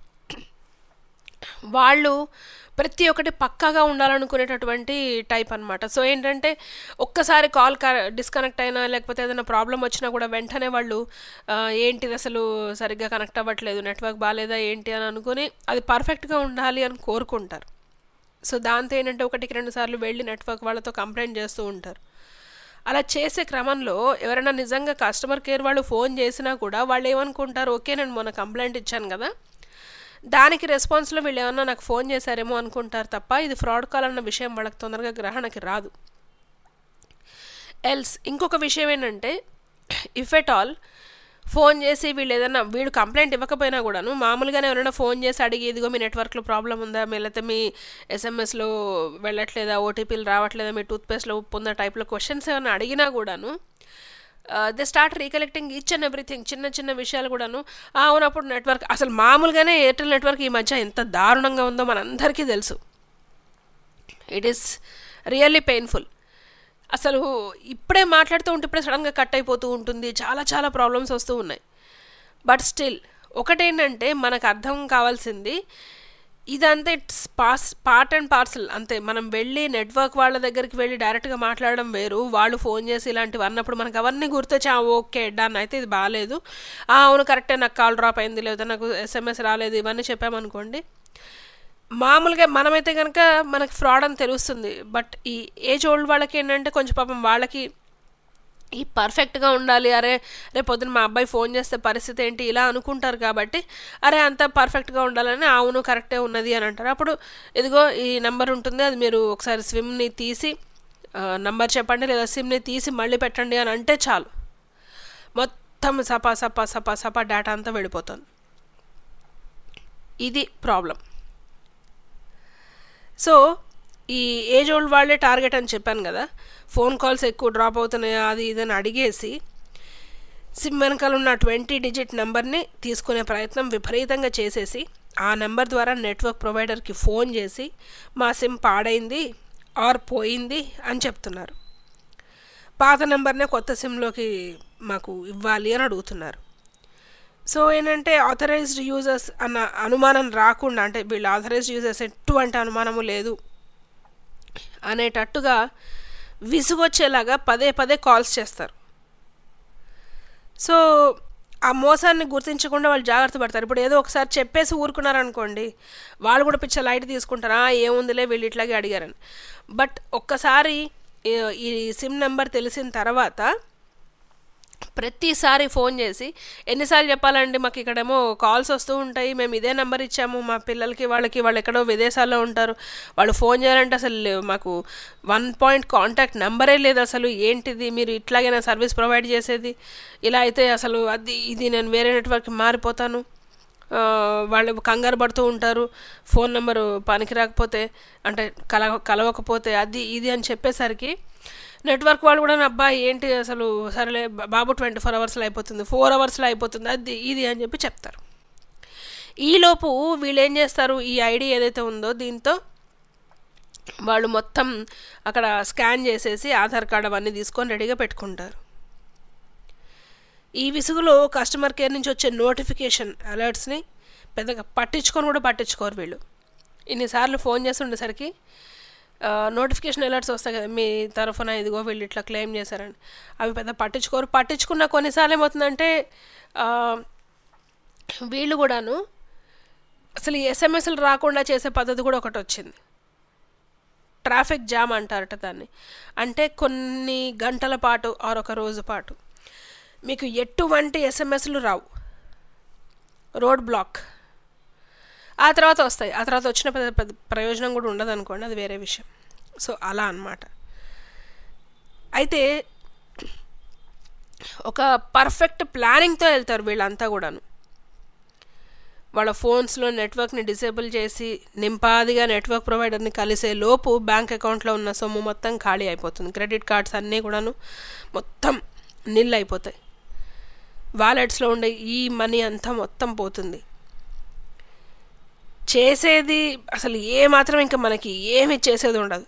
వాళ్ళు ప్రతి ఒక్కటి పక్కాగా ఉండాలనుకునేటటువంటి టైప్ అనమాట సో ఏంటంటే ఒక్కసారి కాల్ డిస్కనెక్ట్ అయినా లేకపోతే ఏదైనా ప్రాబ్లం వచ్చినా కూడా వెంటనే వాళ్ళు ఆ, ఏంటిది అసలు సరిగ్గా కనెక్ట్ అవ్వట్లేదు నెట్వర్క్ బాగాలేదా ఏంటి అని అనుకుని అది పర్ఫెక్ట్గా ఉండాలి అని కోరుకుంటారు సో దాంతో ఏంటంటే ఒకటికి రెండు సార్లు వెళ్ళి నెట్వర్క్ వాళ్ళతో కంప్లైంట్ చేస్తూ ఉంటారు అలా చేసే క్రమంలో ఎవరైనా నిజంగా కస్టమర్ కేర్ వాళ్ళు ఫోన్ చేసినా కూడా వాళ్ళు ఏమనుకుంటారు ఓకే నేను మొన్న కంప్లైంట్ ఇచ్చాను కదా దానికి రెస్పాన్స్లో వీళ్ళు ఏమన్నా నాకు ఫోన్ చేశారేమో అనుకుంటారు తప్ప ఇది ఫ్రాడ్ కాల్ అన్న విషయం వాళ్ళకి తొందరగా గ్రహణకి రాదు ఎల్స్ ఇంకొక విషయం ఏంటంటే ఇఫ్ ఎట్ ఆల్ ఫోన్ చేసి వీళ్ళు ఏదైనా వీడు కంప్లైంట్ ఇవ్వకపోయినా కూడాను మామూలుగానే ఎవరైనా ఫోన్ చేసి అడిగి ఇదిగో మీ నెట్వర్క్లో ప్రాబ్లం ఉందా మీ లేకపోతే మీ ఎస్ఎంఎస్లో వెళ్ళట్లేదా ఓటీపీలు రావట్లేదా మీ టూత్పేస్ట్లో ఉప్పు ఉందా టైప్లో క్వశ్చన్స్ ఏమైనా అడిగినా కూడాను they start recollecting each and everything చిన్న చిన్న విషయాలు కూడాను "ఆ, అవునప్పుడు నెట్వర్క్ అసలు మామూలుగానే ఎయిర్టెల్ నెట్వర్క్ ఈ మధ్య ఎంత దారుణంగా ఉందో మనందరికీ తెలుసు ఇట్ ఈస్ రియల్లీ పెయిన్ఫుల్ అసలు ఇప్పుడే మాట్లాడుతూ ఉంటే ఇప్పుడే సడన్గా కట్ అయిపోతూ ఉంటుంది చాలా చాలా ప్రాబ్లమ్స్ వస్తూ ఉన్నాయి బట్ స్టిల్ ఒకటేంటంటే మనకు అర్థం కావాల్సింది ఇదంతా it's pass part and parcel అంతే మనం వెళ్ళి నెట్వర్క్ వాళ్ళ దగ్గరికి వెళ్ళి డైరెక్ట్గా మాట్లాడడం వేరు వాళ్ళు ఫోన్ చేసి ఇలాంటివి అన్నప్పుడు మనకు అవన్నీ గుర్తొచ్చి "ఆ, ఓకే డన్ అయితే ఇది బాగాలేదు "ఆ, అవును కరెక్టే నాకు కాల్ డ్రాప్ అయింది లేదా నాకు ఎస్ఎంఎస్ రాలేదు ఇవన్నీ చెప్పామనుకోండి మామూలుగా మనమైతే కనుక మనకి ఫ్రాడ్ అని తెలుస్తుంది బట్ ఈ ఏజ్ ఓల్డ్ వాళ్ళకి ఏంటంటే కొంచెం పాపం వాళ్ళకి ఈ పర్ఫెక్ట్గా ఉండాలి అరే రేపు పొద్దున మా అబ్బాయి ఫోన్ చేస్తే పరిస్థితి ఏంటి ఇలా అనుకుంటారు కాబట్టి అరే అంత పర్ఫెక్ట్గా ఉండాలని అవును కరెక్టే ఉన్నది అని అంటారు అప్పుడు ఇదిగో ఈ నెంబర్ ఉంటుంది అది మీరు ఒకసారి స్విమ్ని తీసి నంబర్ చెప్పండి లేదా సిమ్ని తీసి మళ్ళీ పెట్టండి అని అంటే చాలు మొత్తం సపా సపా సపా సపా డేటా అంతా వెళ్ళిపోతుంది ఇది ప్రాబ్లం సో ఈ ఏజ్ ఓల్డ్ వాళ్ళే టార్గెట్ అని చెప్పాను కదా ఫోన్ కాల్స్ ఎక్కువ డ్రాప్ అవుతున్నాయా అది ఇదని అడిగేసి సిమ్ వెనకాల ఉన్న ట్వంటీ డిజిట్ నెంబర్ని తీసుకునే ప్రయత్నం విపరీతంగా చేసేసి ఆ నెంబర్ ద్వారా నెట్వర్క్ ప్రొవైడర్కి ఫోన్ చేసి మా సిమ్ పాడైంది ఆర్ పోయింది అని చెప్తున్నారు పాత నెంబర్నే కొత్త సిమ్లోకి మాకు ఇవ్వాలి అని అడుగుతున్నారు సో ఏంటంటే ఆథరైజ్డ్ యూజర్స్ అన్న అనుమానం రాకుండా అంటే వీళ్ళు ఆథరైజ్డ్ యూజర్స్ ఎటువంటి అనుమానము లేదు అనేటట్టుగా విసుగొచ్చేలాగా పదే పదే కాల్స్ చేస్తారు సో ఆ మోసాన్ని గుర్తించకుండా వాళ్ళు జాగ్రత్త పడతారు ఇప్పుడు ఏదో ఒకసారి చెప్పేసి ఊరుకున్నారనుకోండి వాళ్ళు కూడా పిచ్చ లైట్ తీసుకుంటారా "ఆ, ఏముందిలే వీళ్ళు ఇట్లాగే అడిగారని బట్ ఒక్కసారి ఈ- ఈ సిమ్ నెంబర్ తెలిసిన తర్వాత ప్రతిసారి ఫోన్ చేసి ఎన్నిసార్లు చెప్పాలండి మాకు ఇక్కడేమో కాల్స్ వస్తూ ఉంటాయి మేము ఇదే నెంబర్ ఇచ్చాము మా పిల్లలకి వాళ్ళకి వాళ్ళు ఎక్కడో విదేశాల్లో ఉంటారు వాళ్ళు ఫోన్ చేయాలంటే అసలు లే- మాకు వన్ పాయింట్ కాంటాక్ట్ నెంబరే లేదు అసలు ఏంటిది మీరు ఇట్లాగైనా సర్వీస్ ప్రొవైడ్ చేసేది ఇలా అయితే అసలు అది ఇది నేను వేరే నెట్వర్క్ మారిపోతాను ఆ, వాళ్ళు కంగారు పడుతూ ఉంటారు ఫోన్ నెంబరు పనికి రాకపోతే అంటే కల కలవకపోతే అది ఇది అని చెప్పేసరికి నెట్వర్క్ వాళ్ళు కూడా అబ్బా ఏంటి అసలు సరేలే బా- బాబు ట్వంటీ ఫోర్ అవర్స్లో అయిపోతుంది ఫోర్ అవర్స్లో అయిపోతుంది అది ఇది అని చెప్పి చెప్తారు ఈలోపు వీళ్ళు ఏం చేస్తారు ఈ ఐడి ఏదైతే ఉందో దీంతో వాళ్ళు మొత్తం అక్కడ స్కాన్ చేసేసి ఆధార్ కార్డ్ అవన్నీ తీసుకొని రెడీగా పెట్టుకుంటారు ఈ విసుగులో కస్టమర్ కేర్ నుంచి వచ్చే నోటిఫికేషన్ అలర్ట్స్ని పెద్దగా పట్టించుకొని కూడా పట్టించుకోరు వీళ్ళు ఇన్నిసార్లు ఫోన్ చేసి ఉండేసరికి నోటిఫికేషన్ అలర్ట్స్ వస్తాయి కదా మీ తరఫున ఇదిగో వీళ్ళు ఇట్లా క్లెయిమ్ చేశారని అవి పెద్ద పట్టించుకోరు పట్టించుకున్న కొన్నిసార్లు ఏమవుతుందంటే ఆ, వీళ్ళు కూడాను అసలు ఈ ఎస్ఎంఎస్లు రాకుండా చేసే పద్ధతి కూడా ఒకటి వచ్చింది ట్రాఫిక్ జామ్ అంటారట దాన్ని అంటే కొన్ని గంటల పాటు ఆర్ ఒక రోజు పాటు మీకు ఎటువంటి ఎస్ఎంఎస్లు రావు రోడ్ బ్లాక్ ఆ తర్వాత వస్తాయి ఆ తర్వాత వచ్చిన పెద్ద పెద్ద ప్రయోజనం కూడా ఉండదు అనుకోండి అది వేరే విషయం సో అలా అన్నమాట అయితే ఒక పర్ఫెక్ట్ ప్లానింగ్తో వెళ్తారు వీళ్ళంతా కూడాను వాళ్ళ ఫోన్స్లో నెట్వర్క్ని డిసేబుల్ చేసి నింపాదిగా నెట్వర్క్ ప్రొవైడర్ని కలిసే లోపు బ్యాంక్ అకౌంట్లో ఉన్న సొమ్ము మొత్తం ఖాళీ అయిపోతుంది క్రెడిట్ కార్డ్స్ అన్నీ కూడాను మొత్తం నిల్ అయిపోతాయి వాలెట్స్లో ఉండే ఈ మనీ అంతా మొత్తం పోతుంది చేసేది అసలు ఏ మాత్రం ఇంకా మనకి ఏమి చేసేది ఉండదు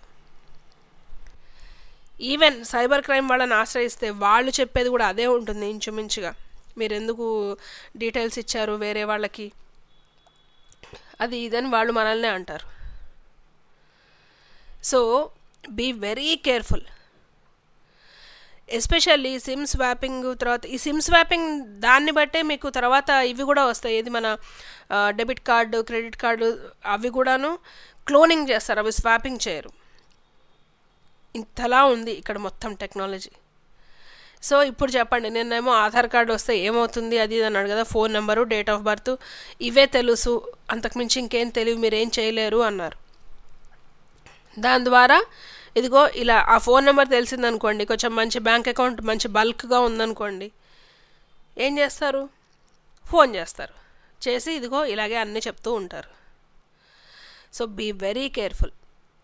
ఈవెన్ సైబర్ క్రైమ్ వాళ్ళని ఆశ్రయిస్తే వాళ్ళు చెప్పేది కూడా అదే ఉంటుంది ఇంచుమించుగా మీరు ఎందుకు డీటెయిల్స్ ఇచ్చారు వేరే వాళ్ళకి అది ఇదని వాళ్ళు మనల్నే అంటారు so be very careful especially SIM swapping తర్వాత ఈ సిమ్ స్వాపింగ్ దాన్ని బట్టే మీకు తర్వాత ఇవి కూడా వస్తాయి ఇది మన డెబిట్ కార్డు క్రెడిట్ కార్డు అవి కూడాను క్లోనింగ్ చేస్తారు అవి స్వాపింగ్ చేయరు ఇంతలా ఉంది ఇక్కడ మొత్తం టెక్నాలజీ సో ఇప్పుడు చెప్పండి నిన్నేమో ఆధార్ కార్డు వస్తే ఏమవుతుంది అది ఇది అన్నాడు కదా phone number date of birth ఇవే తెలుసు అంతకుమించి ఇంకేం తెలివి మీరు ఏం చేయలేరు అన్నారు దాని ద్వారా ఇదిగో ఇలా ఆ ఫోన్ నెంబర్ తెలిసిందనుకోండి కొంచెం మంచి బ్యాంక్ అకౌంట్ మంచి బల్క్గా ఉందనుకోండి ఏం చేస్తారు ఫోన్ చేస్తారు చేసి ఇదిగో ఇలాగే అన్నీ చెప్తూ ఉంటారు సో బీ వెరీ కేర్ఫుల్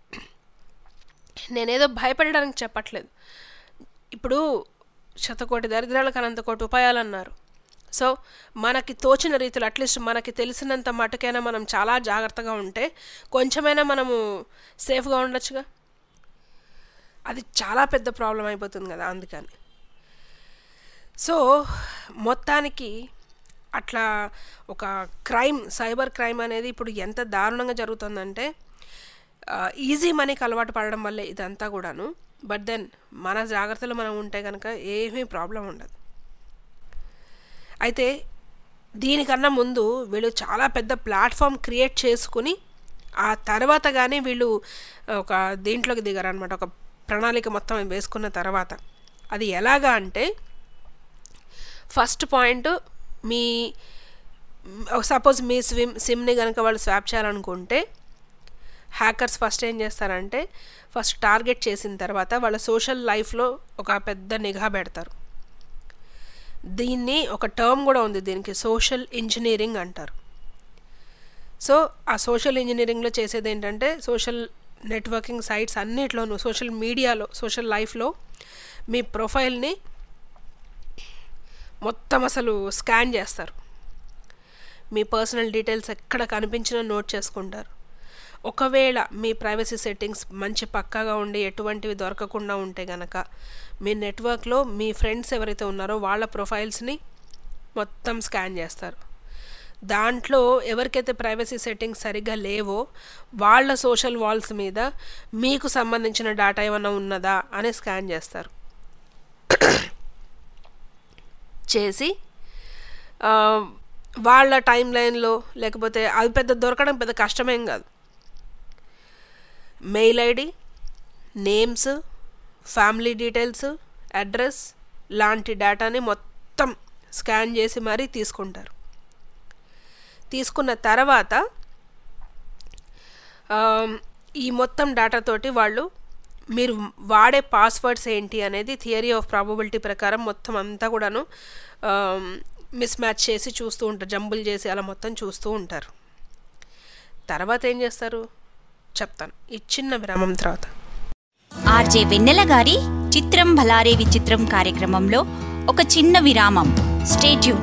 నేనేదో భయపడడానికి చెప్పట్లేదు ఇప్పుడు శతకోటి దరిద్రాలకు అనంత కోటి ఉపాయాలు అన్నారు సో మనకి తోచిన రీతిలో అట్లీస్ట్ మనకి తెలిసినంత మటుకైనా మనం చాలా జాగ్రత్తగా ఉంటే కొంచెమైనా మనము సేఫ్గా ఉండొచ్చుగా అది చాలా పెద్ద ప్రాబ్లం అయిపోతుంది కదా అందుకని సో మొత్తానికి అట్లా ఒక క్రైమ్ సైబర్ క్రైమ్ అనేది ఇప్పుడు ఎంత దారుణంగా జరుగుతుందంటే ఈజీ మనీకి అలవాటు పడడం వల్లే ఇదంతా కూడాను బట్ దెన్ మన జాగ్రత్తలు మనం ఉంటే కనుక ఏమీ ప్రాబ్లం ఉండదు అయితే దీనికన్నా ముందు వీళ్ళు చాలా పెద్ద ప్లాట్ఫామ్ క్రియేట్ చేసుకుని ఆ తర్వాత కానీ వీళ్ళు ఒక దీంట్లోకి దిగారనమాట ఒక ప్రణాళిక మొత్తం వేసుకున్న తర్వాత అది ఎలాగా అంటే ఫస్ట్ పాయింట్ మీ సపోజ్ మీ స్విమ్ సిమ్ని కనుక వాళ్ళు స్వాప్ చేయాలనుకుంటే హ్యాకర్స్ ఫస్ట్ ఏం చేస్తారంటే ఫస్ట్ టార్గెట్ చేసిన తర్వాత వాళ్ళ సోషల్ లైఫ్లో ఒక పెద్ద నిఘా పెడతారు దీన్ని ఒక టర్మ్ కూడా ఉంది దీనికి సోషల్ ఇంజనీరింగ్ అంటారు సో ఆ సోషల్ ఇంజనీరింగ్లో చేసేది ఏంటంటే సోషల్ నెట్వర్కింగ్ సైట్స్ అన్నిట్లోనూ సోషల్ మీడియాలో సోషల్ లైఫ్లో మీ ప్రొఫైల్ని మొత్తం అసలు స్కాన్ చేస్తారు మీ పర్సనల్ డీటెయిల్స్ ఎక్కడ కనిపించినా నోట్ చేసుకుంటారు ఒకవేళ మీ ప్రైవసీ సెట్టింగ్స్ మంచి పక్కాగా ఉండి ఎటువంటివి దొరకకుండా ఉంటే గనక మీ నెట్వర్క్లో మీ ఫ్రెండ్స్ ఎవరైతే ఉన్నారో వాళ్ళ ప్రొఫైల్స్ని మొత్తం స్కాన్ చేస్తారు దాంట్లో ఎవరికైతే ప్రైవసీ సెట్టింగ్స్ సరిగ్గా లేవో వాళ్ళ సోషల్ వాల్స్ మీద మీకు సంబంధించిన డేటా ఏమైనా ఉన్నదా అని స్కాన్ చేస్తారు చేసి వాళ్ళ టైం లైన్లో లేకపోతే అది పెద్ద దొరకడం పెద్ద కష్టమేం కాదు mail ID names family details address లాంటి డేటాని మొత్తం స్కాన్ చేసి మరీ తీసుకుంటారు తీసుకున్న తర్వాత ఈ మొత్తం డేటాతోటి వాళ్ళు మీరు వాడే పాస్వర్డ్స్ ఏంటి అనేది థియరీ ఆఫ్ ప్రాబబిలిటీ ప్రకారం మొత్తం అంతా కూడాను మిస్ మ్యాచ్ చేసి చూస్తూ ఉంటారు జంబుల్ చేసి అలా మొత్తం చూస్తూ ఉంటారు తర్వాత ఏం చేస్తారు చెప్తాను ఈ చిన్న విరామం తర్వాత ఆర్జే వెన్నెల గారి చిత్రం భలారే విచిత్రం కార్యక్రమంలో ఒక చిన్న విరామం స్టేట్యూన్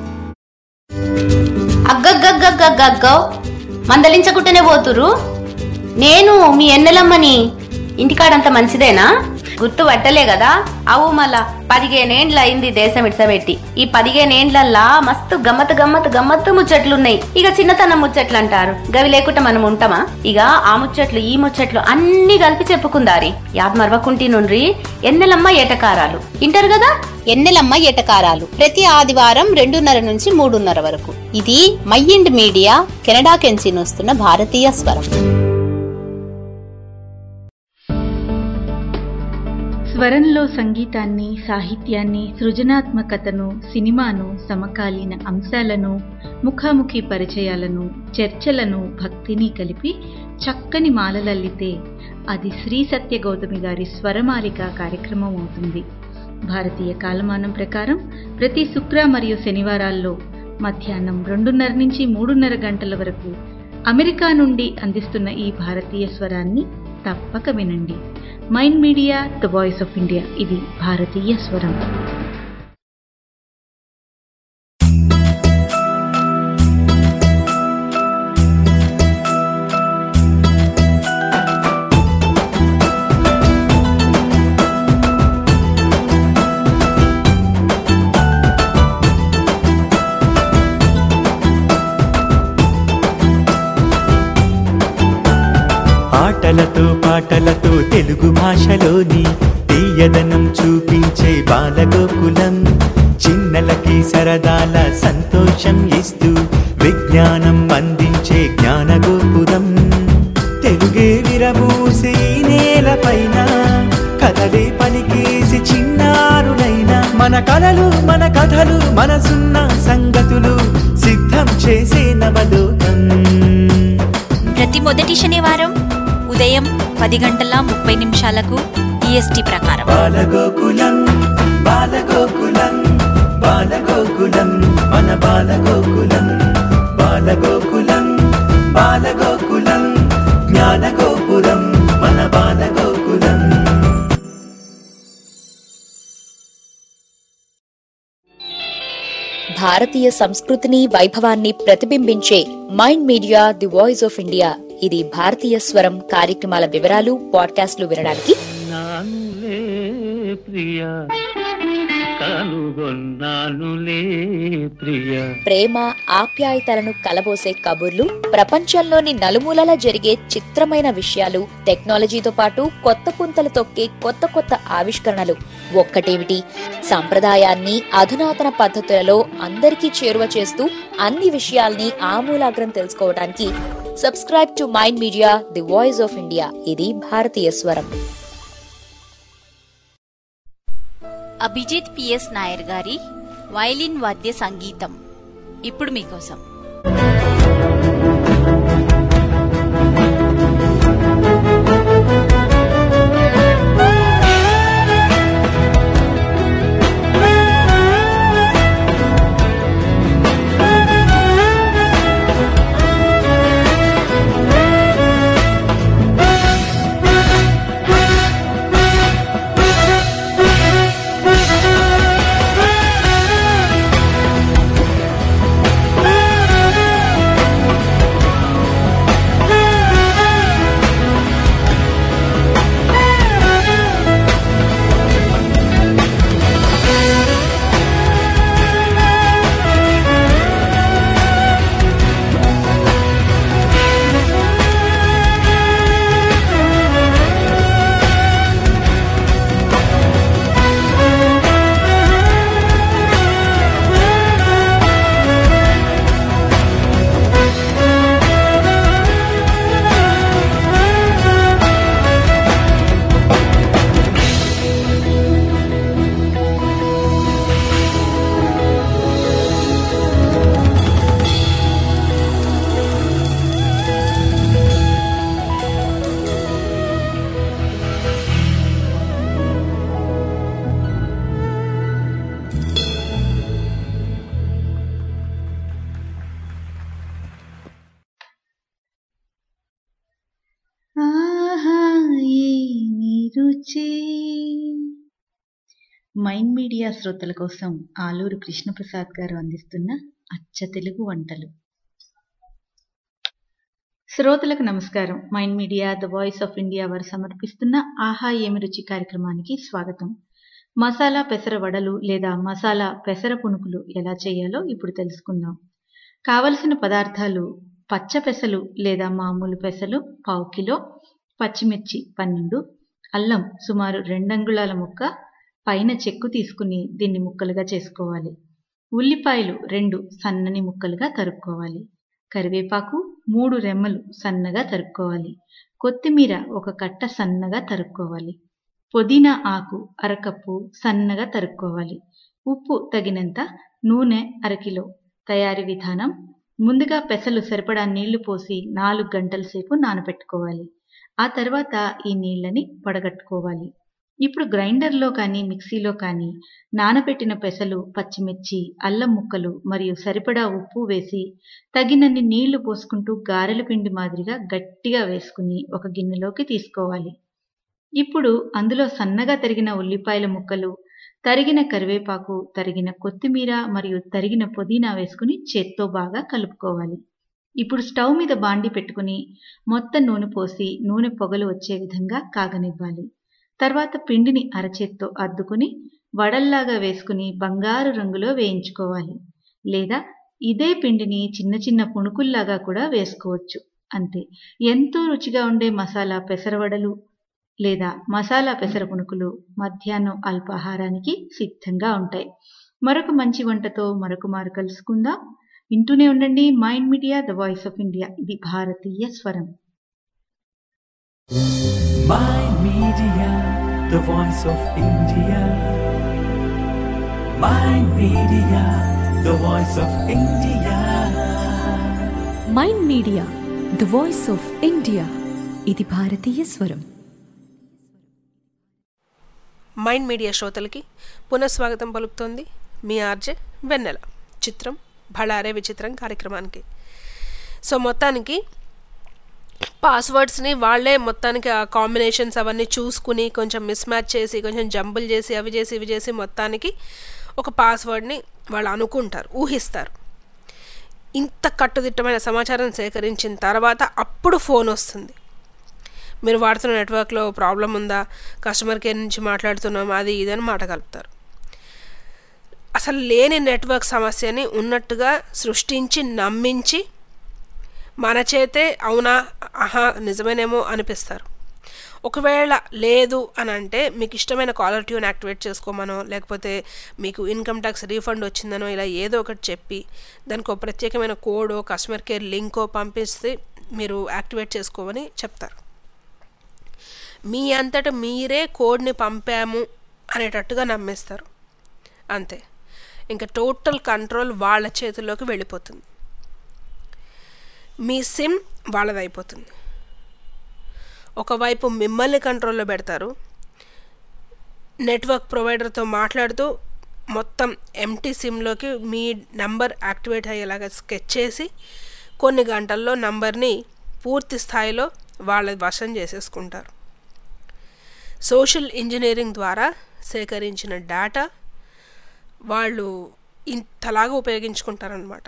అగ్గగ్గగ్గగ్గగ్గో మందలించకుంటేనే పోతురు నేను మీ ఎన్నెలమ్మని ఇంటికాడంత మంచిదేనా గుర్తు పట్టలే కదా అవు మళ్ళా పదిహేనేండ్ల అయింది దేశం ఇడ్సబెట్టి ఈ పదిహేనేండ్లల్లా మస్తు గమ్మత్ గమ్మత్ గమ్మత్తు ముచ్చట్లున్నాయి ఇక చిన్నతనం ముచ్చట్లు అంటారు గవి లేకుండా మనం ఉంటామా ఇక ఆ ముచ్చట్లు ఈ ముచ్చట్లు అన్ని కలిపి చెప్పుకుందారి యాద్ మరవకుంటి నుండ్రి ఎన్నెలమ్మ ఏటకారాలు ఇంటారు కదా ఎన్నెలమ్మ ఏటకారాలు ప్రతి ఆదివారం రెండున్నర నుంచి మూడున్నర వరకు ఇది మైండ్ మీడియా కెనడా కెంచి వస్తున్న భారతీయ స్వరం స్వరంలో సంగీతాన్ని సాహిత్యాన్ని సృజనాత్మకతను సినిమాను సమకాలీన అంశాలను ముఖాముఖి పరిచయాలను చర్చలను భక్తిని కలిపి చక్కని మాలలల్లితే అది శ్రీ సత్య గౌతమి గారి స్వరమాలిక కార్యక్రమం అవుతుంది భారతీయ కాలమానం ప్రకారం ప్రతి శుక్ర మరియు శనివారాల్లో మధ్యాహ్నం రెండున్నర నుంచి మూడున్నర గంటల వరకు అమెరికా నుండి అందిస్తున్న ఈ భారతీయ స్వరాన్ని తప్పక వినండి Mind media the voice of India ఇది భారతీయ స్వరం ఆటలతో పాటలతో తెలుగు భాషలోని తీయదనం చూపించే బాలగోకులం చిన్నలకి సరదాల సంతోషం ఇస్తూ విజ్ఞానం అందించే జ్ఞానగోపురం తెలుగే విరబూసి నేలపైన కథలే పలికేసి చిన్నారులైనా కలలు మన కథలు మనసున్న సంగతులు సిద్ధం చేసే నవలోకం ప్రతి మొదటి శనివారం ఉదయం పది గంటల ముప్పై నిమిషాలకు ఈఎస్టీ ప్రకారం బాలగోకులం బాలగోకులం బాలగోకులం మన బాలగోకులం బాలగోకులం బాలగోకులం జ్ఞానగోపురం మన బాలగోకులం భారతీయ సంస్కృతిని వైభవాన్ని ప్రతిబింబించే Mind Media the voice of India ఇది భారతీయ స్వరం కార్యక్రమాల వివరాలు పాడ్కాస్ట్లు వినడానికి నానులే ప్రియ కనుగొన్నానులే ప్రియ ప్రేమ ఆప్యాయతలను కలబోసే కబుర్లు ప్రపంచంలోని నలుమూలలా జరిగే చిత్రమైన విషయాలు టెక్నాలజీతో పాటు కొత్త పుంతలు తొక్కే కొత్త కొత్త ఆవిష్కరణలు ఒక్కటేమిటి సంప్రదాయాన్ని అధునాతన పద్ధతులలో అందరికీ చేరువ చేస్తూ అన్ని విషయాల్ని ఆమూలాగ్రం తెలుసుకోవడానికి subscribe to Mind Media the voice of India ఇది భారతీయ స్వరం అభిజిత్ పిఎస్ నాయర్ గారి వైలిన్ వాద్య సంగీతం ఇప్పుడు మీకోసం ఆహా ఏమి రుచి మైండ్ మీడియా శ్రోతల కోసం ఆలూరు కృష్ణప్రసాద్ గారు అందిస్తున్న అచ్చ తెలుగు వంటలు శ్రోతలకు నమస్కారం Mind media the voice of India వారు సమర్పిస్తున్న ఆహా ఏమి రుచి కార్యక్రమానికి స్వాగతం మసాలా పెసర వడలు లేదా మసాలా పెసర పునుకులు ఎలా చేయాలో ఇప్పుడు తెలుసుకుందాం కావలసిన పదార్థాలు పచ్చ పెసలు లేదా మామూలు పెసలు పావు కిలో పచ్చిమిర్చి పన్నెండు అల్లం సుమారు రెండంగుళాల ముక్క పైన చెక్కు తీసుకుని దీన్ని ముక్కలుగా చేసుకోవాలి ఉల్లిపాయలు రెండు సన్నని ముక్కలుగా తరుక్కోవాలి కరివేపాకు మూడు రెమ్మలు సన్నగా తరుక్కోవాలి కొత్తిమీర ఒక కట్ట సన్నగా తరుక్కోవాలి పుదీనా ఆకు అరకప్పు సన్నగా తరుక్కోవాలి ఉప్పు తగినంత నూనె అరకిలో తయారీ విధానం ముందుగా పెసలు సరిపడా నీళ్లు పోసి నాలుగు గంటల సేపు నానబెట్టుకోవాలి ఆ తర్వాత ఈ నీళ్ళని వడగట్టుకోవాలి ఇప్పుడు గ్రైండర్లో కానీ మిక్సీలో కానీ నానబెట్టిన పెసలు పచ్చిమిర్చి అల్లం ముక్కలు మరియు సరిపడా ఉప్పు వేసి తగినన్ని నీళ్లు పోసుకుంటూ గారెల పిండి మాదిరిగా గట్టిగా వేసుకుని ఒక గిన్నెలోకి తీసుకోవాలి ఇప్పుడు అందులో సన్నగా తరిగిన ఉల్లిపాయల ముక్కలు తరిగిన కరివేపాకు తరిగిన కొత్తిమీర మరియు తరిగిన పుదీనా వేసుకుని చేత్తో బాగా కలుపుకోవాలి ఇప్పుడు స్టవ్ మీద బాండి పెట్టుకుని మొత్తం నూనె పోసి నూనె పొగలు వచ్చే విధంగా కాగనివ్వాలి తర్వాత పిండిని అరచేత్తో అద్దుకుని వడల్లాగా వేసుకుని బంగారు రంగులో వేయించుకోవాలి లేదా ఇదే పిండిని చిన్న చిన్న పుణుకుల్లాగా కూడా వేసుకోవచ్చు అంతే ఎంతో రుచిగా ఉండే మసాలా పెసరవడలు లేదా మసాలా పెసర పునుకులు మధ్యాహ్నం అల్పాహారానికి సిద్ధంగా ఉంటాయి మరొక మంచి వంటతో మరొక మారు కలుసుకుందాం వింటూనే ఉండండి Mind media the voice of India ఇది భారతీయ స్వరం Mind Media, the voice of India. Mind Media, the voice of India. Mind media the voice of India ఇది భారతీయ స్వరం మైండ్ మీడియా శ్రోతలకి పునఃస్వాగతం పలుకుతోంది మీ ఆర్జే వెన్నెల చిత్రం భళారే విచిత్రం కార్యక్రమానికి సో మొత్తానికి పాస్వర్డ్స్ని వాళ్ళే మొత్తానికి ఆ కాంబినేషన్స్ అవన్నీ చూసుకుని కొంచెం మిస్ మ్యాచ్ చేసి కొంచెం జంబుల్ చేసి అవి చేసి ఇవి చేసి మొత్తానికి ఒక పాస్వర్డ్ని వాళ్ళు అనుకుంటారు ఊహిస్తారు ఇంత కట్టుదిట్టమైన సమాచారం సేకరించిన తర్వాత అప్పుడు ఫోన్ వస్తుంది మీరు వాడుతున్న నెట్వర్క్లో ప్రాబ్లం ఉందా కస్టమర్ కేర్ నుంచి మాట్లాడుతున్నాం అది ఇదని మాట కలుపుతారు అసలు లేని నెట్వర్క్ సమస్యని ఉన్నట్టుగా సృష్టించి నమ్మించి మన చేతే అవునా ఆహా నిజమేనేమో అనిపిస్తారు ఒకవేళ లేదు అని అంటే మీకు ఇష్టమైన కాలర్ ట్యూన్ యాక్టివేట్ చేసుకోమనో లేకపోతే మీకు ఇన్కమ్ ట్యాక్స్ రీఫండ్ వచ్చిందనో ఇలా ఏదో ఒకటి చెప్పి దానికి ఒక ప్రత్యేకమైన కోడో కస్టమర్ కేర్ లింకో పంపిస్తే మీరు యాక్టివేట్ చేసుకోమని చెప్తారు మీ అంతట మీరే కోడ్ని పంపాము అనేటట్టుగా నమ్మేస్తారు అంతే ఇంకా టోటల్ కంట్రోల్ వాళ్ళ చేతుల్లోకి వెళ్ళిపోతుంది మీ సిమ్ వాళ్ళదైపోతుంది ఒకవైపు మిమ్మల్ని కంట్రోల్లో పెడతారు నెట్వర్క్ ప్రొవైడర్తో మాట్లాడుతూ మొత్తం ఎంటీ సిమ్లోకి మీ నంబర్ యాక్టివేట్ అయ్యేలాగా స్కెచ్ చేసి కొన్ని గంటల్లో నంబర్ని పూర్తి స్థాయిలో వాళ్ళ వశం చేసేసుకుంటారు సోషల్ ఇంజనీరింగ్ ద్వారా సేకరించిన డేటా వాళ్ళు ఇంతలాగా ఉపయోగించుకుంటారనమాట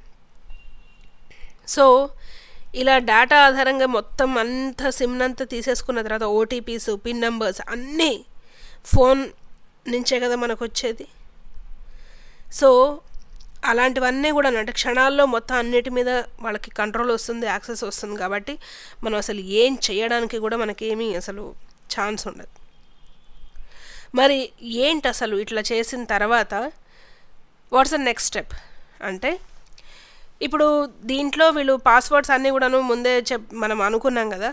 సో ఇలా డేటా ఆధారంగా మొత్తం అంతా సిమ్ అంతా తీసేసుకున్న తర్వాత ఓటీపీస్ పిన్ నెంబర్స్ అన్నీ ఫోన్ నుంచే కదా మనకు వచ్చేది సో అలాంటివన్నీ కూడా అంటే క్షణాల్లో మొత్తం అన్నిటి మీద వాళ్ళకి కంట్రోల్ వస్తుంది యాక్సెస్ వస్తుంది కాబట్టి మనం అసలు ఏం చేయడానికి కూడా మనకేమీ అసలు ఛాన్స్ ఉండదు మరి ఏంటి అసలు ఇట్లా చేసిన తర్వాత వాట్స్ ద నెక్స్ట్ స్టెప్ అంటే ఇప్పుడు దీంట్లో వీళ్ళు పాస్వర్డ్స్ అన్నీ కూడాను ముందే చెప్ మనం అనుకున్నాం కదా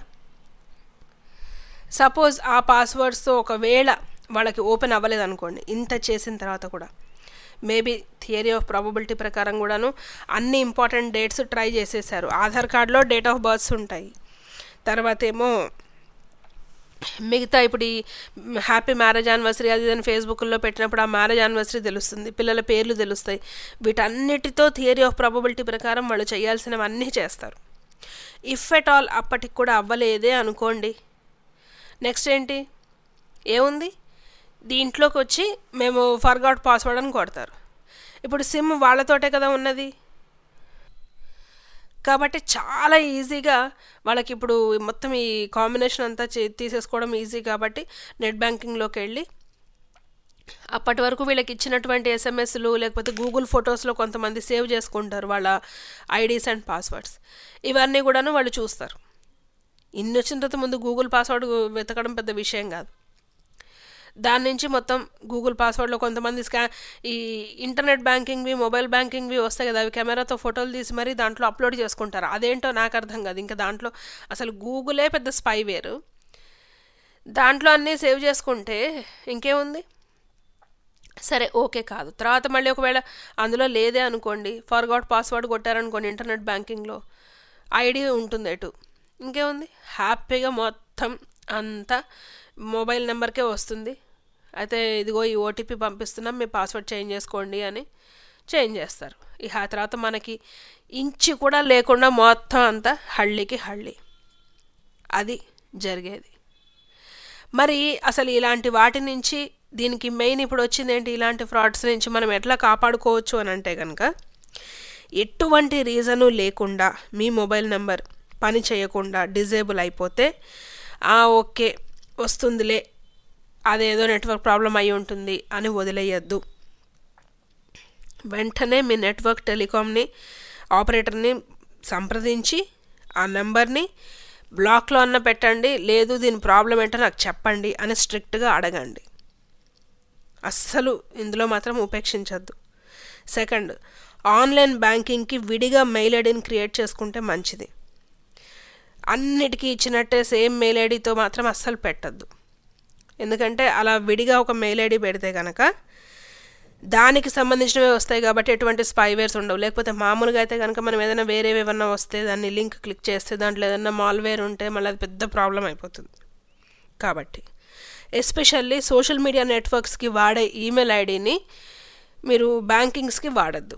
సపోజ్ ఆ పాస్వర్డ్స్తో ఒకవేళ వాళ్ళకి ఓపెన్ అవ్వలేదు అనుకోండి ఇంత చేసిన తర్వాత కూడా మేబీ థియరీ ఆఫ్ ప్రాబబిలిటీ ప్రకారం కూడాను అన్ని ఇంపార్టెంట్ డేట్స్ ట్రై చేసేసారు ఆధార్ కార్డులో డేట్ ఆఫ్ బర్త్స్ ఉంటాయి తర్వాత ఏమో మిగతా ఇప్పుడు ఈ హ్యాపీ మ్యారేజ్ యానివర్సరీ అది అని ఫేస్బుక్లో పెట్టినప్పుడు ఆ మ్యారేజ్ యానివర్సరీ తెలుస్తుంది పిల్లల పేర్లు తెలుస్తాయి వీటన్నిటితో థియరీ ఆఫ్ ప్రాబబిలిటీ ప్రకారం వాళ్ళు చేయాల్సినవన్నీ చేస్తారు ఇఫ్ ఎట్ ఆల్ అప్పటికి కూడా అవ్వలేదే అనుకోండి నెక్స్ట్ ఏంటి ఏముంది దీంట్లోకి వచ్చి మేము ఫర్గాట్ పాస్వర్డ్ అని కొడతారు ఇప్పుడు సిమ్ వాళ్ళతోటే కదా ఉన్నది కాబట్టి చాలా ఈజీగా వాళ్ళకి ఇప్పుడు మొత్తం ఈ కాంబినేషన్ అంతా తీసేసుకోవడం ఈజీ కాబట్టి నెట్ బ్యాంకింగ్లోకి వెళ్ళి అప్పటి వరకు వీళ్ళకి ఇచ్చినటువంటి ఎస్ఎంఎస్లు లేకపోతే గూగుల్ ఫొటోస్లో కొంతమంది సేవ్ చేసుకుంటారు వాళ్ళ ఐడీస్ అండ్ పాస్వర్డ్స్ ఇవన్నీ కూడాను వాళ్ళు చూస్తారు ఇన్ని వచ్చిన తర్వాత ముందు గూగుల్ పాస్వర్డ్ వెతకడం పెద్ద విషయం కాదు దాని నుంచి మొత్తం గూగుల్ పాస్వర్డ్లో కొంతమంది స్కా ఈ ఇంటర్నెట్ బ్యాంకింగ్వి మొబైల్ బ్యాంకింగ్వి వస్తాయి కదా అవి కెమెరాతో ఫోటోలు తీసి మరీ దాంట్లో అప్లోడ్ చేసుకుంటారు అదేంటో నాకు అర్థం కాదు ఇంకా దాంట్లో అసలు గూగులే పెద్ద స్పైవేర్ దాంట్లో అన్నీ సేవ్ చేసుకుంటే ఇంకేముంది సరే ఓకే కాదు తర్వాత మళ్ళీ ఒకవేళ అందులో లేదే అనుకోండి ఫర్గాట్ పాస్వర్డ్ కొట్టారనుకోండి ఇంటర్నెట్ బ్యాంకింగ్లో ఐడి ఉంటుంది ఎటు ఇంకేముంది హ్యాపీగా మొత్తం అంతా మొబైల్ నెంబర్కే వస్తుంది అయితే ఇదిగో ఈ ఓటీపీ పంపిస్తున్నాం మీ పాస్వర్డ్ చేంజ్ చేసుకోండి అని చేంజ్ చేస్తారు ఇక ఆ తర్వాత మనకి ఇంచి కూడా లేకుండా మొత్తం అంతా హళ్ళీకి హళ్ళీ అది జరిగేది మరి అసలు ఇలాంటి వాటి నుంచి దీనికి మెయిన్ ఇప్పుడు వచ్చింది ఏంటి ఇలాంటి ఫ్రాడ్స్ నుంచి మనం ఎట్లా కాపాడుకోవచ్చు అని అంటే కనుక ఎటువంటి రీజను లేకుండా మీ మొబైల్ నెంబర్ పని చేయకుండా డిజేబుల్ అయిపోతే ఓకే వస్తుందిలే అదేదో నెట్వర్క్ ప్రాబ్లం అయి ఉంటుంది అని వదిలేయద్దు వెంటనే మీ నెట్వర్క్ టెలికామ్ని ఆపరేటర్ని సంప్రదించి ఆ నెంబర్ని బ్లాక్లో అన్న పెట్టండి లేదు దీని ప్రాబ్లం ఏంటో నాకు చెప్పండి అని స్ట్రిక్ట్గా అడగండి అస్సలు ఇందులో మాత్రం ఉపేక్షించద్దు సెకండ్ ఆన్లైన్ బ్యాంకింగ్కి విడిగా మెయిల్ ఐడిని క్రియేట్ చేసుకుంటే మంచిది అన్నిటికీ ఇచ్చినట్టే సేమ్ మెయిల్ ఐడితో మాత్రం అస్సలు పెట్టద్దు ఎందుకంటే అలా విడిగా ఒక మెయిల్ ఐడి పెడితే కనుక దానికి సంబంధించినవే వస్తాయి కాబట్టి ఎటువంటి స్పైవేర్స్ ఉండవు లేకపోతే మామూలుగా అయితే కనుక మనం ఏదైనా వేరేవి ఏమన్నా వస్తే దాన్ని లింక్ క్లిక్ చేస్తే దాంట్లో ఏదైనా మాల్వేర్ ఉంటే మళ్ళీ అది పెద్ద ప్రాబ్లం అయిపోతుంది కాబట్టి ఎస్పెషల్లీ సోషల్ మీడియా నెట్వర్క్స్కి వాడే ఈమెయిల్ ఐడిని మీరు బ్యాంకింగ్స్కి వాడద్దు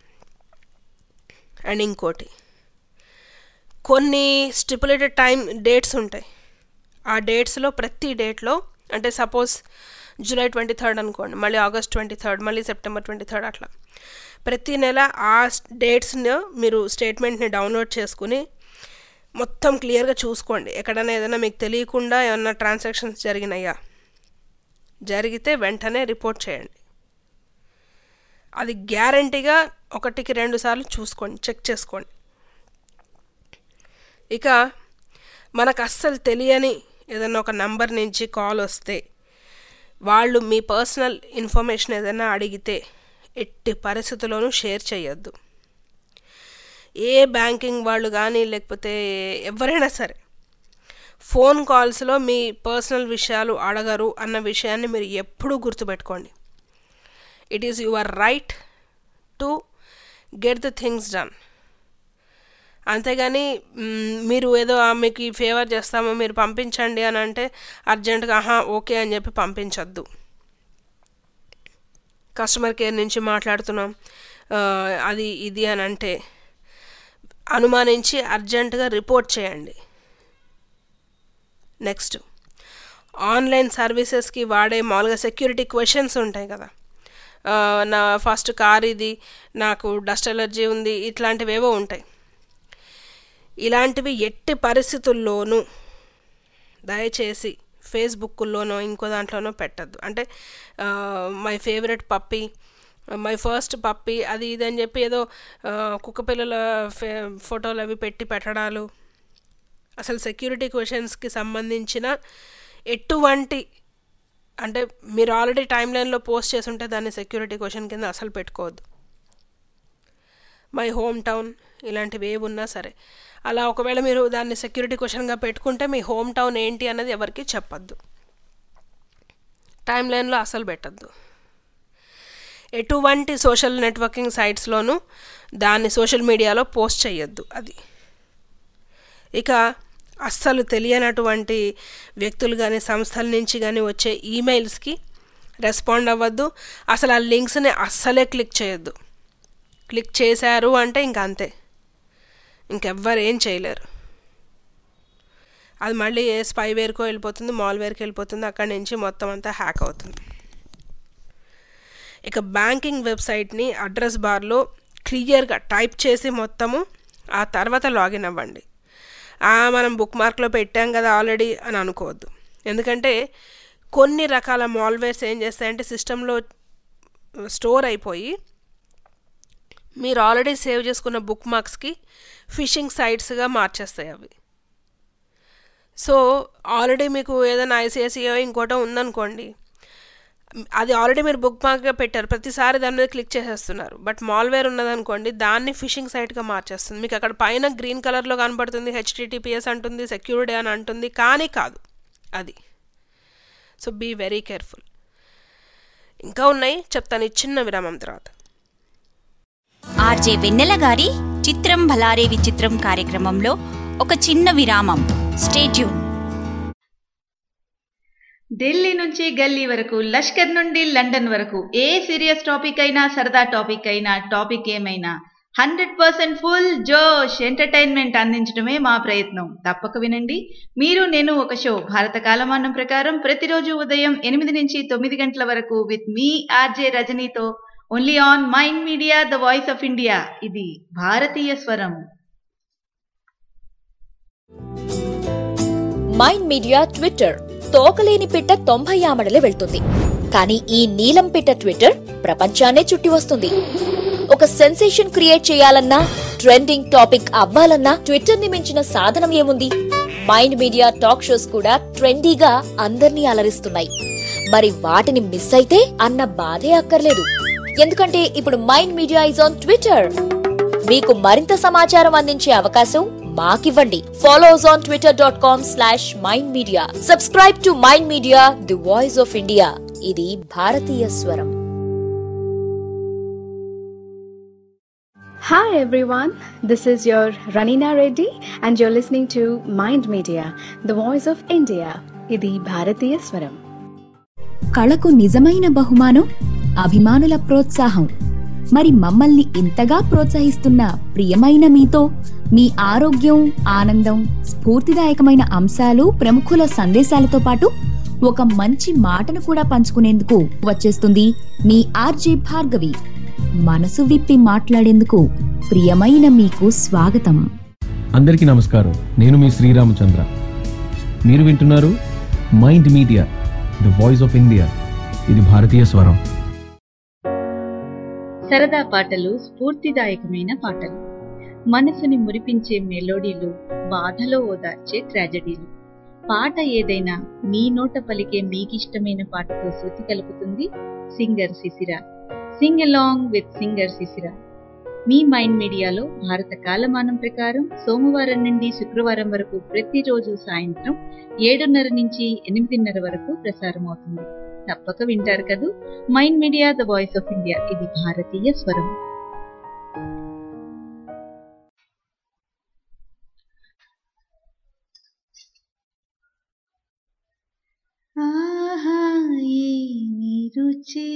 అండ్ ఇంకోటి కొన్ని స్టిపులేటెడ్ టైం డేట్స్ ఉంటాయి ఆ డేట్స్లో ప్రతి డేట్లో అంటే సపోజ్ జూలై ట్వంటీ థర్డ్ అనుకోండి మళ్ళీ ఆగస్ట్ ట్వంటీ థర్డ్ మళ్ళీ సెప్టెంబర్ ట్వంటీ థర్డ్ అట్లా ప్రతి నెల ఆ డేట్స్ని మీరు స్టేట్మెంట్ని డౌన్లోడ్ చేసుకుని మొత్తం క్లియర్గా చూసుకోండి ఎక్కడైనా ఏదైనా మీకు తెలియకుండా ఏమన్నా ట్రాన్సాక్షన్స్ జరిగినాయా జరిగితే వెంటనే రిపోర్ట్ చేయండి అది గ్యారంటీగా ఒకటికి రెండు సార్లు చూసుకోండి చెక్ చేసుకోండి ఇక మనకు అస్సలు తెలియని ఏదైనా ఒక నంబర్ నుంచి కాల్ వస్తే వాళ్ళు మీ పర్సనల్ ఇన్ఫర్మేషన్ ఏదైనా అడిగితే ఎట్టి పరిస్థితుల్లోనూ షేర్ చేయొద్దు ఏ బ్యాంకింగ్ వాళ్ళు కానీ లేకపోతే ఎవరైనా సరే ఫోన్ కాల్స్లో మీ పర్సనల్ విషయాలు అడగరు అన్న విషయాన్ని మీరు ఎప్పుడూ గుర్తుపెట్టుకోండి it is your right to get the things done అంతేగాని మ్, మీరు ఏదో "ఆ, మీకు ఈ ఫేవర్ చేస్తాము మీరు పంపించండి అని అంటే అర్జెంటుగా ఆహా ఓకే అని చెప్పి పంపించొద్దు కస్టమర్ కేర్ నుంచి మాట్లాడుతున్నాం ఆ, అది ఇది అని అంటే అనుమానించి అర్జెంటుగా రిపోర్ట్ చేయండి నెక్స్ట్ ఆన్లైన్ సర్వీసెస్కి వాడే మామూలుగా సెక్యూరిటీ క్వశ్చన్స్ ఉంటాయి కదా ఆ, నా ఫస్ట్ కార్ ఇది నాకు డస్ట్ ఎలర్జీ ఉంది ఇట్లాంటివేవో ఉంటాయి ఇలాంటివి ఎట్టి పరిస్థితుల్లోనూ దయచేసి ఫేస్బుక్లోనో ఇంకో దాంట్లోనో పెట్టద్దు అంటే my favourite puppy my first puppy అది ఇది అని చెప్పి ఏదో ఆ, కుక్క పిల్లల ఫే ఫోటోలు అవి పెట్టి పెట్టడాలు అసలు సెక్యూరిటీ క్వశ్చన్స్కి సంబంధించిన ఎటువంటి అంటే మీరు ఆల్రెడీ టైం లైన్లో పోస్ట్ చేసి ఉంటే దాన్ని సెక్యూరిటీ క్వశ్చన్ కింద అసలు పెట్టుకోవద్దు మై హోమ్ టౌన్ ఇలాంటివి ఏవి ఉన్నా సరే అలా ఒకవేళ మీరు దాన్ని సెక్యూరిటీ క్వశ్చన్గా పెట్టుకుంటే మీ హోమ్ టౌన్ ఏంటి అనేది ఎవరికి చెప్పద్దు టైం లైన్లో అసలు పెట్టద్దు ఎటువంటి సోషల్ నెట్వర్కింగ్ సైట్స్లోనూ దాన్ని సోషల్ మీడియాలో పోస్ట్ చేయొద్దు అది ఇక అస్సలు తెలియనటువంటి వ్యక్తులు కానీ సంస్థల నుంచి కానీ వచ్చే ఈమెయిల్స్కి రెస్పాండ్ అవ్వద్దు అసలు ఆ లింక్స్ని అస్సలే క్లిక్ చేయొద్దు క్లిక్ చేశారు అంటే ఇంక అంతే ఇంకెవ్వరు ఏం చేయలేరు అది మళ్ళీ ఏ స్పైవేర్కో వెళ్ళిపోతుంది మాల్వేర్కి వెళ్ళిపోతుంది అక్కడి నుంచి మొత్తం అంతా హ్యాక్ అవుతుంది ఇక బ్యాంకింగ్ వెబ్సైట్ని అడ్రస్ బార్లో క్లియర్గా టైప్ చేసి మొత్తము ఆ తర్వాత లాగిన్ అవ్వండి "ఆ, మనం బుక్ మార్క్లో పెట్టాం కదా ఆల్రెడీ అని అనుకోవద్దు ఎందుకంటే కొన్ని రకాల మాల్వేర్స్ ఏం చేస్తాయంటే సిస్టంలో స్టోర్ అయిపోయి మీరు ఆల్రెడీ సేవ్ చేసుకున్న బుక్ మార్క్స్కి ఫిషింగ్ సైట్స్గా మార్చేస్తాయి అవి సో ఆల్రెడీ మీకు ఏదైనా ఐసిఐసిఐ ఇంకోటో ఉందనుకోండి అది ఆల్రెడీ మీరు బుక్ మార్క్గా పెట్టారు ప్రతిసారి దాని మీద క్లిక్ చేసేస్తున్నారు బట్ మాల్వేర్ ఉన్నదనుకోండి దాన్ని ఫిషింగ్ సైట్గా మార్చేస్తుంది మీకు అక్కడ పైన గ్రీన్ కలర్లో కనపడుతుంది హెచ్టిటిపిఎస్ అంటుంది సెక్యూర్డ్ అని అంటుంది కానీ కాదు అది సో బీ వెరీ కేర్ఫుల్ ఇంకా ఉన్నాయి చెప్తాను ఈ చిన్న విరామం తర్వాత ఆర్జే వెన్నెల గారి చిత్రం భలారే విచిత్రం కార్యక్రమంలో ఒక చిన్న విరామం స్టేట్యూన్ ఢిల్లీ నుంచి గల్లీ వరకు లష్కర్ నుండి లండన్ వరకు ఏ సీరియస్ టాపిక్ అయినా సరదా టాపిక్ అయినా టాపిక్ ఏమైనా హండ్రెడ్ పర్సెంట్ ఫుల్ జోష్ ఎంటర్టైన్మెంట్ అందించడమే మా ప్రయత్నం తప్పక వినండి మీరు నేను ఒక షో భారత కాలమానం ప్రకారం ప్రతిరోజు ఉదయం ఎనిమిది నుంచి తొమ్మిది గంటల వరకు విత్ మీ ఆర్జే రజనీతో only on Mind media the voice of India ఇది భారతీయ స్వరం మైండ్ మీడియా ట్విట్టర్ తోకలేని పిట్ట తొంభై ఆమడలే వెళ్తుంది కానీ ఈ నీలం పిట్ట ట్విట్టర్ ప్రపంచాన్నే చుట్టి వస్తుంది ఒక సెన్సేషన్ క్రియేట్ చేయాలన్నా ట్రెండింగ్ టాపిక్ అవ్వాలన్నా ట్విట్టర్ ని మించిన సాధనం ఏముంది మైండ్ మీడియా టాక్ షోస్ కూడా ట్రెండీగా అందర్నీ అలరిస్తున్నాయి మరి వాటిని మిస్ అయితే అన్న బాధే అక్కర్లేదు ఎందుకంటే ఇప్పుడు Mind Media is on Twitter మీకు మరింత సమాచారం అందించే అవకాశం మాకివ్వండి follows on Twitter dot com slash Mind Media subscribe to Mind Media the voice of India ఇది భారతీయ స్వరం Hi everyone, this is your Ranina Reddy and you're listening to Mind Media, the voice of India. ఇది భారతీయ స్వరం కళకు నిజమైన బహుమానం అభిమానుల ప్రోత్సాహం మరి మమ్మల్ని ఇంతగా ప్రోత్సహిస్తున్న ప్రియమైన మీతో మీ ఆరోగ్యం ఆనందం స్ఫూర్తిదాయకమైన అంశాలు ప్రముఖుల సందేశాలతో పాటు ఒక మంచి మాటను కూడా పంచుకునేందుకు వచ్చేస్తుంది మీ ఆర్జే భార్గవి మనసు విప్పి మాట్లాడేందుకు ప్రియమైన మీకు స్వాగతం అందరికీ నమస్కారం నేను మీ శ్రీరామచంద్ర మీరు వింటున్నారు Mind media the voice of India ఇది భారతీయ స్వరం సరదా పాటలు స్ఫూర్తిదాయకమైన పాటలు మనసుని మురిపించే మెలోడీలు బాధలో ఓదార్చే ట్రాజడీలు పాట ఏదైనా మీ నోట పలికే మీకిష్టమైన పాటతో శృతి కలుపుతుంది సింగర్ శిశిర సింగ్ అలాంగ్ విత్ సింగర్ శిశిర మీ మైండ్ మీడియాలో భారత కాలమానం ప్రకారం సోమవారం నుండి శుక్రవారం వరకు ప్రతిరోజు సాయంత్రం ఏడున్నర నుంచి ఎనిమిదిన్నర వరకు ప్రసారం అవుతుంది తప్పక వింటారు కదూ Mind media the voice of India ఇది భారతీయ స్వరం ఆహా ఏమి రుచి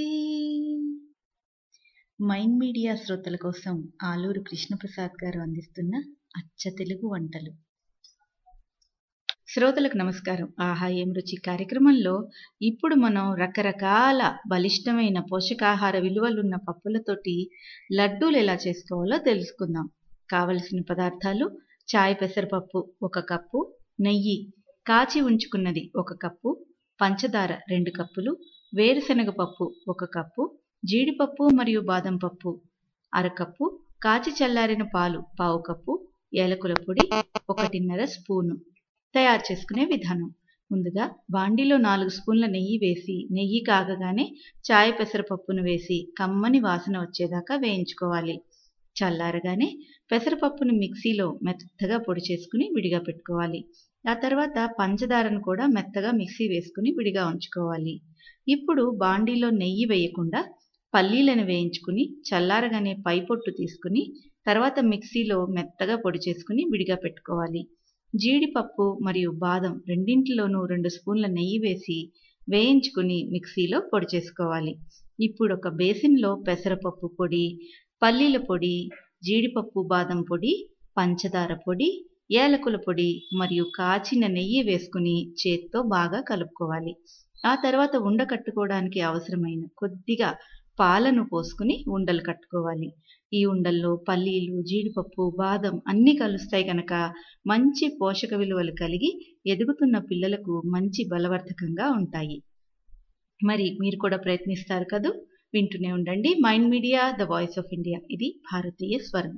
మైండ్ మీడియా శ్రోతల కోసం ఆలూరు కృష్ణప్రసాద్ గారు అందిస్తున్న అచ్చ తెలుగు వంటలు శ్రోతలకు నమస్కారం ఆహా ఏం రుచి కార్యక్రమంలో ఇప్పుడు మనం రకరకాల బలిష్టమైన పోషకాహార విలువలున్న పప్పులతోటి లడ్డూలు ఎలా చేసుకోవాలో తెలుసుకుందాం కావలసిన పదార్థాలు చాయ్ పెసరపప్పు ఒక కప్పు నెయ్యి కాచి ఉంచుకున్నది ఒక కప్పు పంచదార రెండు కప్పులు వేరుశనగ పప్పు ఒక కప్పు జీడిపప్పు మరియు బాదం పప్పు అరకప్పు కాచి చల్లారిన పాలు పావు కప్పు ఏలకుల పొడి ఒకటిన్నర స్పూను తయారు చేసుకునే విధానం ముందుగా బాండీలో నాలుగు స్పూన్ల నెయ్యి వేసి నెయ్యి కాగగానే చాయ్ పెసరపప్పును వేసి కమ్మని వాసన వచ్చేదాకా వేయించుకోవాలి చల్లారగానే పెసరపప్పును మిక్సీలో మెత్తగా పొడి చేసుకుని విడిగా పెట్టుకోవాలి ఆ తర్వాత పంచదారను కూడా మెత్తగా మిక్సీ వేసుకుని విడిగా ఉంచుకోవాలి ఇప్పుడు బాండీలో నెయ్యి వేయకుండా పల్లీలను వేయించుకుని చల్లారగానే పై పొట్టు తీసుకుని తర్వాత మిక్సీలో మెత్తగా పొడి చేసుకుని విడిగా పెట్టుకోవాలి జీడిపప్పు మరియు బాదం రెండింటిలోనూ రెండు స్పూన్ల నెయ్యి వేసి వేయించుకుని మిక్సీలో పొడి చేసుకోవాలి ఇప్పుడు ఒక బేసిన్లో పెసరపప్పు పొడి పల్లీల పొడి జీడిపప్పు బాదం పొడి పంచదార పొడి ఏలకుల పొడి మరియు కాచిన నెయ్యి వేసుకుని చేత్తో బాగా కలుపుకోవాలి ఆ తర్వాత ఉండ కట్టుకోవడానికి అవసరమైన కొద్దిగా పాలను పోసుకుని ఉండలు కట్టుకోవాలి ఈ ఉండల్లో పల్లీలు జీడిపప్పు బాదం అన్నీ కలుస్తాయి కనుక మంచి పోషక విలువలు కలిగి ఎదుగుతున్న పిల్లలకు మంచి బలవర్ధకంగా ఉంటాయి మరి మీరు కూడా ప్రయత్నిస్తారు కదూ వింటూనే ఉండండి Mind media the voice of India ఇది భారతీయ స్వరం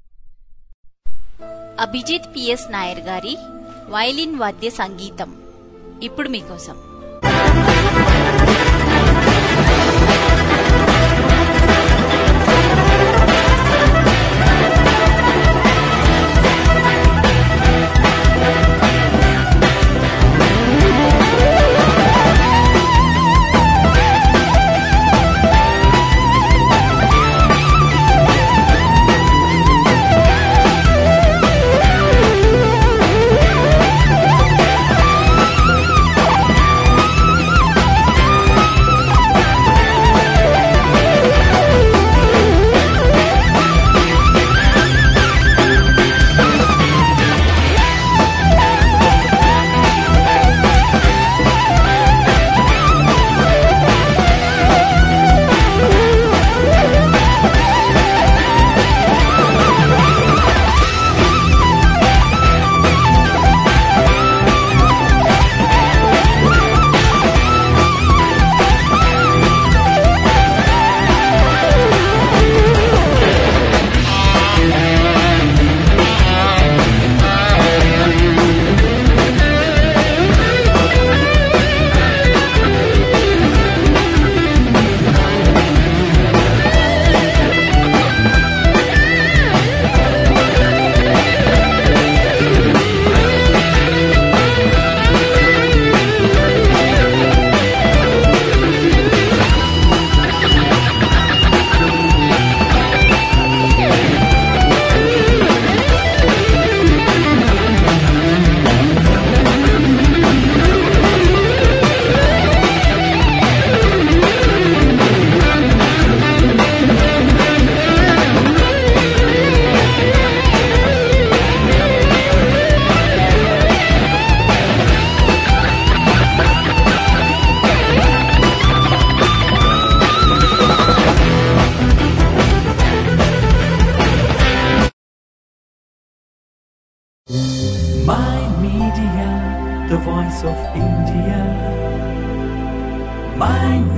అభిజిత్ పిఎస్ నాయర్ గారి వైలిన్ వాద్య సంగీతం ఇప్పుడు మీకోసం Thank you.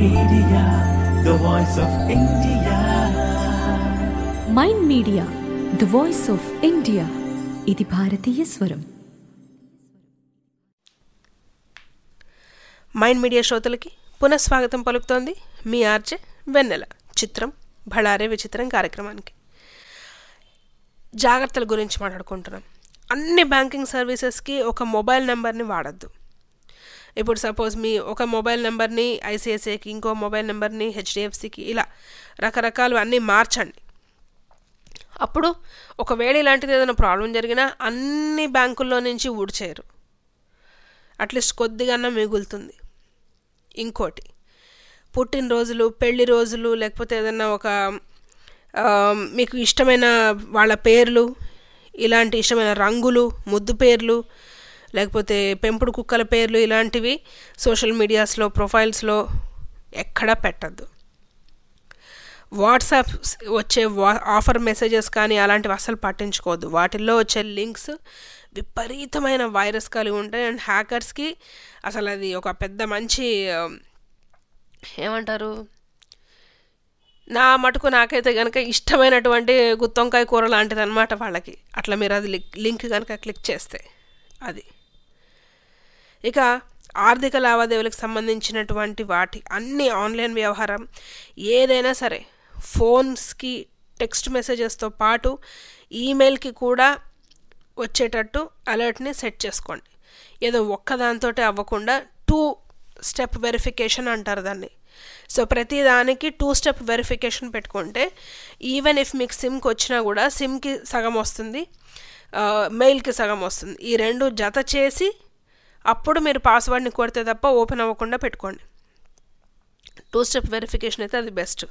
Media, the voice of India. Mind media the voice of India ఇది భారతీయ స్వరం మైండ్ మీడియా శ్రోతలకి పునఃస్వాగతం పలుకుతోంది మీ ఆర్జే వెన్నెల చిత్రం భళారే విచిత్రం కార్యక్రమానికి జాగ్రత్తల గురించి మాట్లాడుకుంటున్నాం అన్ని బ్యాంకింగ్ సర్వీసెస్కి ఒక మొబైల్ నెంబర్ని వాడద్దు ఇప్పుడు సపోజ్ మీ ఒక మొబైల్ నెంబర్ని ఐసిఐసిఐకి ఇంకో మొబైల్ నెంబర్ని హెచ్డిఎఫ్సికి ఇలా రకరకాలు అన్నీ మార్చండి అప్పుడు ఒకవేళ ఇలాంటిది ఏదైనా ప్రాబ్లం జరిగినా అన్ని బ్యాంకుల్లో నుంచి ఊడ్చేయరు అట్లీస్ట్ కొద్దిగా మిగులుతుంది ఇంకోటి పుట్టినరోజులు పెళ్లి రోజులు లేకపోతే ఏదైనా ఒక ఆ, మీకు ఇష్టమైన వాళ్ళ పేర్లు ఇలాంటి ఇష్టమైన రంగులు ముద్దు పేర్లు లేకపోతే పెంపుడు కుక్కల పేర్లు ఇలాంటివి సోషల్ మీడియాస్లో ప్రొఫైల్స్లో ఎక్కడా పెట్టద్దు వాట్సాప్ వచ్చే వా ఆఫర్ మెసేజెస్ కానీ అలాంటివి అస్సలు పట్టించుకోవద్దు వాటిల్లో వచ్చే లింక్స్ విపరీతమైన వైరస్ కలిగి ఉంటాయి అండ్ హ్యాకర్స్కి అసలు అది ఒక పెద్ద మంచి ఆ, ఏమంటారు నా మటుకు నాకైతే కనుక ఇష్టమైనటువంటి గుత్తొంకాయ కూర లాంటిది అనమాట వాళ్ళకి అట్లా మీరు అది లింక్ లింక్ కనుక క్లిక్ చేస్తే అది ఇక ఆర్థిక లావాదేవీలకు సంబంధించినటువంటి వాటి అన్ని ఆన్లైన్ వ్యవహారం ఏదైనా సరే ఫోన్స్కి టెక్స్ట్ మెసేజెస్తో పాటు ఈమెయిల్కి కూడా వచ్చేటట్టు అలర్ట్ని సెట్ చేసుకోండి ఏదో ఒక్కదాంతో అవ్వకుండా టూ స్టెప్ వెరిఫికేషన్ అంటారు దాన్ని సో ప్రతి దానికి టూ స్టెప్ వెరిఫికేషన్ పెట్టుకుంటే ఈవెన్ ఇఫ్ మీకు సిమ్కి వచ్చినా కూడా సిమ్కి సగం వస్తుంది మెయిల్కి సగం వస్తుంది ఈ రెండు జత చేసి అప్పుడు మీరు పాస్వర్డ్ని కొడితే తప్ప ఓపెన్ అవ్వకుండా పెట్టుకోండి టూ స్టెప్ వెరిఫికేషన్ అయితే అది బెస్ట్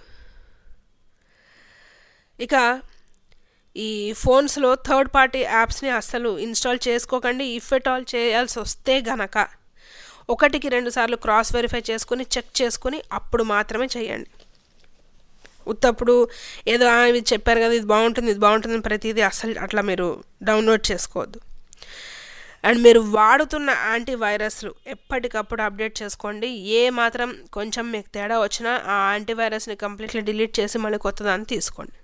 ఇక ఈ ఫోన్స్లో థర్డ్ పార్టీ యాప్స్ని అస్సలు ఇన్స్టాల్ చేసుకోకండి ఇఫ్ ఎట్ ఆల్ చేయాల్సి వస్తే గనక ఒకటికి రెండు సార్లు క్రాస్ వెరిఫై చేసుకుని చెక్ చేసుకుని అప్పుడు మాత్రమే చేయండి ఉత్తప్పుడు ఏదో "ఆ, ఇది చెప్పారు కదా ఇది బాగుంటుంది ఇది బాగుంటుంది అని ప్రతిదీ అస్సలు అట్లా మీరు డౌన్లోడ్ చేసుకోవద్దు అండ్ మీరు వాడుతున్న యాంటీ వైరస్లు ఎప్పటికప్పుడు అప్డేట్ చేసుకోండి ఏ మాత్రం కొంచెం మీకు తేడా వచ్చినా ఆ యాంటీ వైరస్ని కంప్లీట్లీ డిలీట్ చేసి మళ్ళీ కొత్తదాన్ని తీసుకోండి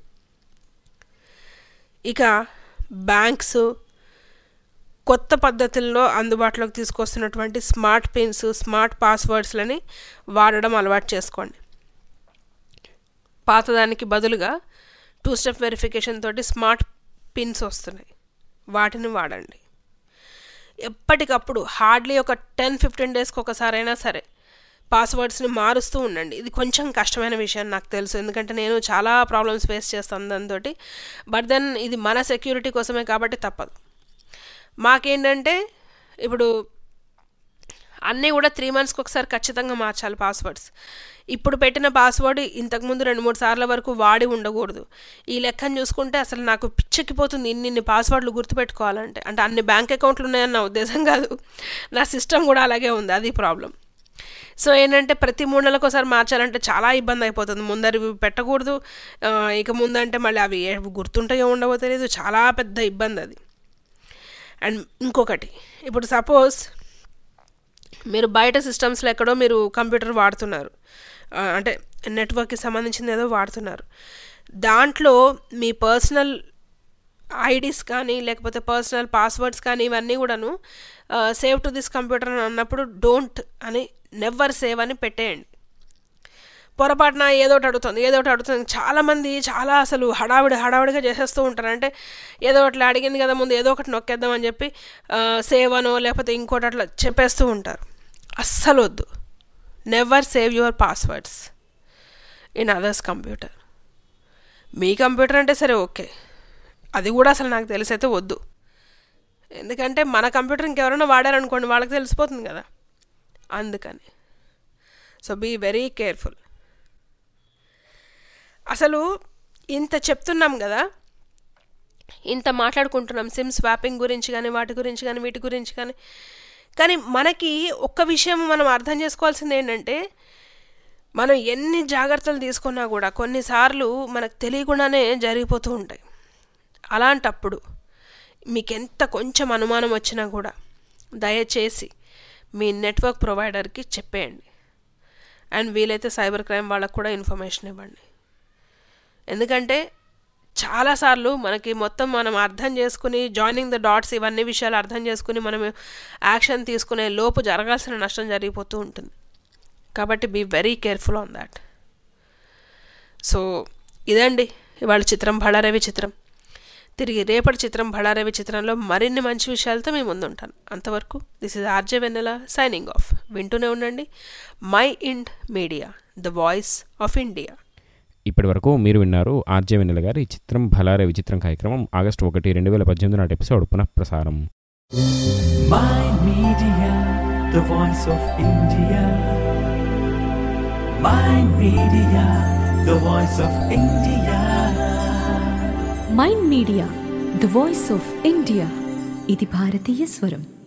ఇక బ్యాంక్స్ కొత్త పద్ధతుల్లో అందుబాటులోకి తీసుకొస్తున్నటువంటి స్మార్ట్ పిన్స్ స్మార్ట్ పాస్వర్డ్స్లని వాడడం అలవాటు చేసుకోండి పాతదానికి బదులుగా టూ స్టెప్ వెరిఫికేషన్ తోటి స్మార్ట్ పిన్స్ వస్తున్నాయి వాటిని వాడండి ఎప్పటికప్పుడు హార్డ్లీ ఒక టెన్ ఫిఫ్టీన్ డేస్కి ఒకసారైనా సరే పాస్వర్డ్స్ని మారుస్తూ ఉండండి ఇది కొంచెం కష్టమైన విషయం నాకు తెలుసు ఎందుకంటే నేను చాలా ప్రాబ్లమ్స్ ఫేస్ చేస్తాను దాంతో బట్ దెన్ ఇది మన సెక్యూరిటీ కోసమే కాబట్టి తప్పదు మాకేంటంటే ఇప్పుడు అన్నీ కూడా త్రీ మంత్స్కి ఒకసారి ఖచ్చితంగా మార్చాలి పాస్వర్డ్స్ ఇప్పుడు పెట్టిన పాస్వర్డ్ ఇంతకుముందు రెండు మూడు సార్ల వరకు వాడి ఉండకూడదు ఈ లెక్కను చూసుకుంటే అసలు నాకు పిచ్చెక్కిపోతుంది ఇన్ని ఇన్ని పాస్వర్డ్లు గుర్తుపెట్టుకోవాలంటే అంటే అన్ని బ్యాంక్ అకౌంట్లు ఉన్నాయని నా ఉద్దేశం కాదు నా సిస్టమ్ కూడా అలాగే ఉంది అది ప్రాబ్లం సో ఏంటంటే ప్రతి మూడు నెలలకు ఒకసారి మార్చాలంటే చాలా ఇబ్బంది అయిపోతుంది ముందరి పెట్టకూడదు ఆ, ఇక ముందంటే మళ్ళీ అవి ఏ- గుర్తుంటాయో ఉండవో తెలియదు చాలా పెద్ద ఇబ్బంది అది అండ్ ఇంకొకటి ఇప్పుడు సపోజ్ మీరు బయట సిస్టమ్స్లో ఎక్కడో మీరు కంప్యూటర్ వాడుతున్నారు ఆ, అంటే నెట్వర్క్కి సంబంధించింది ఏదో వాడుతున్నారు దాంట్లో మీ పర్సనల్ ఐడీస్ కానీ లేకపోతే పర్సనల్ పాస్వర్డ్స్ కానీ ఇవన్నీ కూడాను సేవ్ టు దిస్ కంప్యూటర్ అని అన్నప్పుడు డోంట్ అని నెవర్ సేవ్ అని పెట్టేయండి పొరపాటున ఏదో ఒకటి అడుగుతుంది ఏదో ఒకటి అడుగుతుంది చాలామంది చాలా అసలు హడావిడి హడావిడిగా చేసేస్తూ ఉంటారు అంటే ఏదో ఒకటి అడిగింది కదా ముందు ఏదో ఒకటి నొక్కేద్దామని చెప్పి సేవ్ అనో లేకపోతే ఇంకోటి అట్లా చెప్పేస్తూ ఉంటారు అస్సలు వద్దు never save your passwords in others computer మీ కంప్యూటర్ అంటే సరే ఓకే అది కూడా అసలు నాకు తెలిసైతే వద్దు ఎందుకంటే మన కంప్యూటర్ ఇంకెవరైనా వాడారనుకోండి వాళ్ళకి తెలిసిపోతుంది కదా అందుకని సో బీ వెరీ కేర్ఫుల్ అసలు ఇంత చెప్తున్నాం కదా ఇంత మాట్లాడుకుంటున్నాం సిమ్ స్వాపింగ్ గురించి కానీ వాటి గురించి కానీ వీటి గురించి కానీ కానీ మనకి ఒక్క విషయం మనం అర్థం చేసుకోవాల్సింది ఏంటంటే మనం ఎన్ని జాగ్రత్తలు తీసుకున్నా కూడా కొన్నిసార్లు మనకు తెలియకుండానే జరిగిపోతూ ఉంటాయి అలాంటప్పుడు మీకు ఎంత కొంచెం అనుమానం వచ్చినా కూడా దయచేసి మీ నెట్వర్క్ ప్రొవైడర్కి చెప్పేయండి అండ్ వీలైతే సైబర్ క్రైమ్ వాళ్ళకు కూడా ఇన్ఫర్మేషన్ ఇవ్వండి ఎందుకంటే చాలాసార్లు మనకి మొత్తం మనం అర్థం చేసుకుని జాయినింగ్ ద డాట్స్ ఇవన్నీ విషయాలు అర్థం చేసుకుని మనం యాక్షన్ తీసుకునే లోపు జరగాల్సిన నష్టం జరిగిపోతూ ఉంటుంది కాబట్టి be very careful on that so ఇదండి ఇవాళ చిత్రం బళారవి చిత్రం తిరిగి రేపటి చిత్రం బళారవి చిత్రంలో మరిన్ని మంచి విషయాలతో మేము ముందుంటాను అంతవరకు this is RJ Vennela signing off వింటూనే ఉండండి mind media the voice of India ఇప్పటి వరకు మీరు విన్నారు ఆర్జే వెన్నెల గారి చిత్రం భలారే విచిత్రం కార్యక్రమం ఆగస్టు ఒకటి రెండు వేల పద్దెనిమిది నాటి ఎపిసోడ్ పునఃప్రసారం My Media, the voice of India. My Media, the voice of India. Mind media the voice of India ఇది భారతీయ స్వరం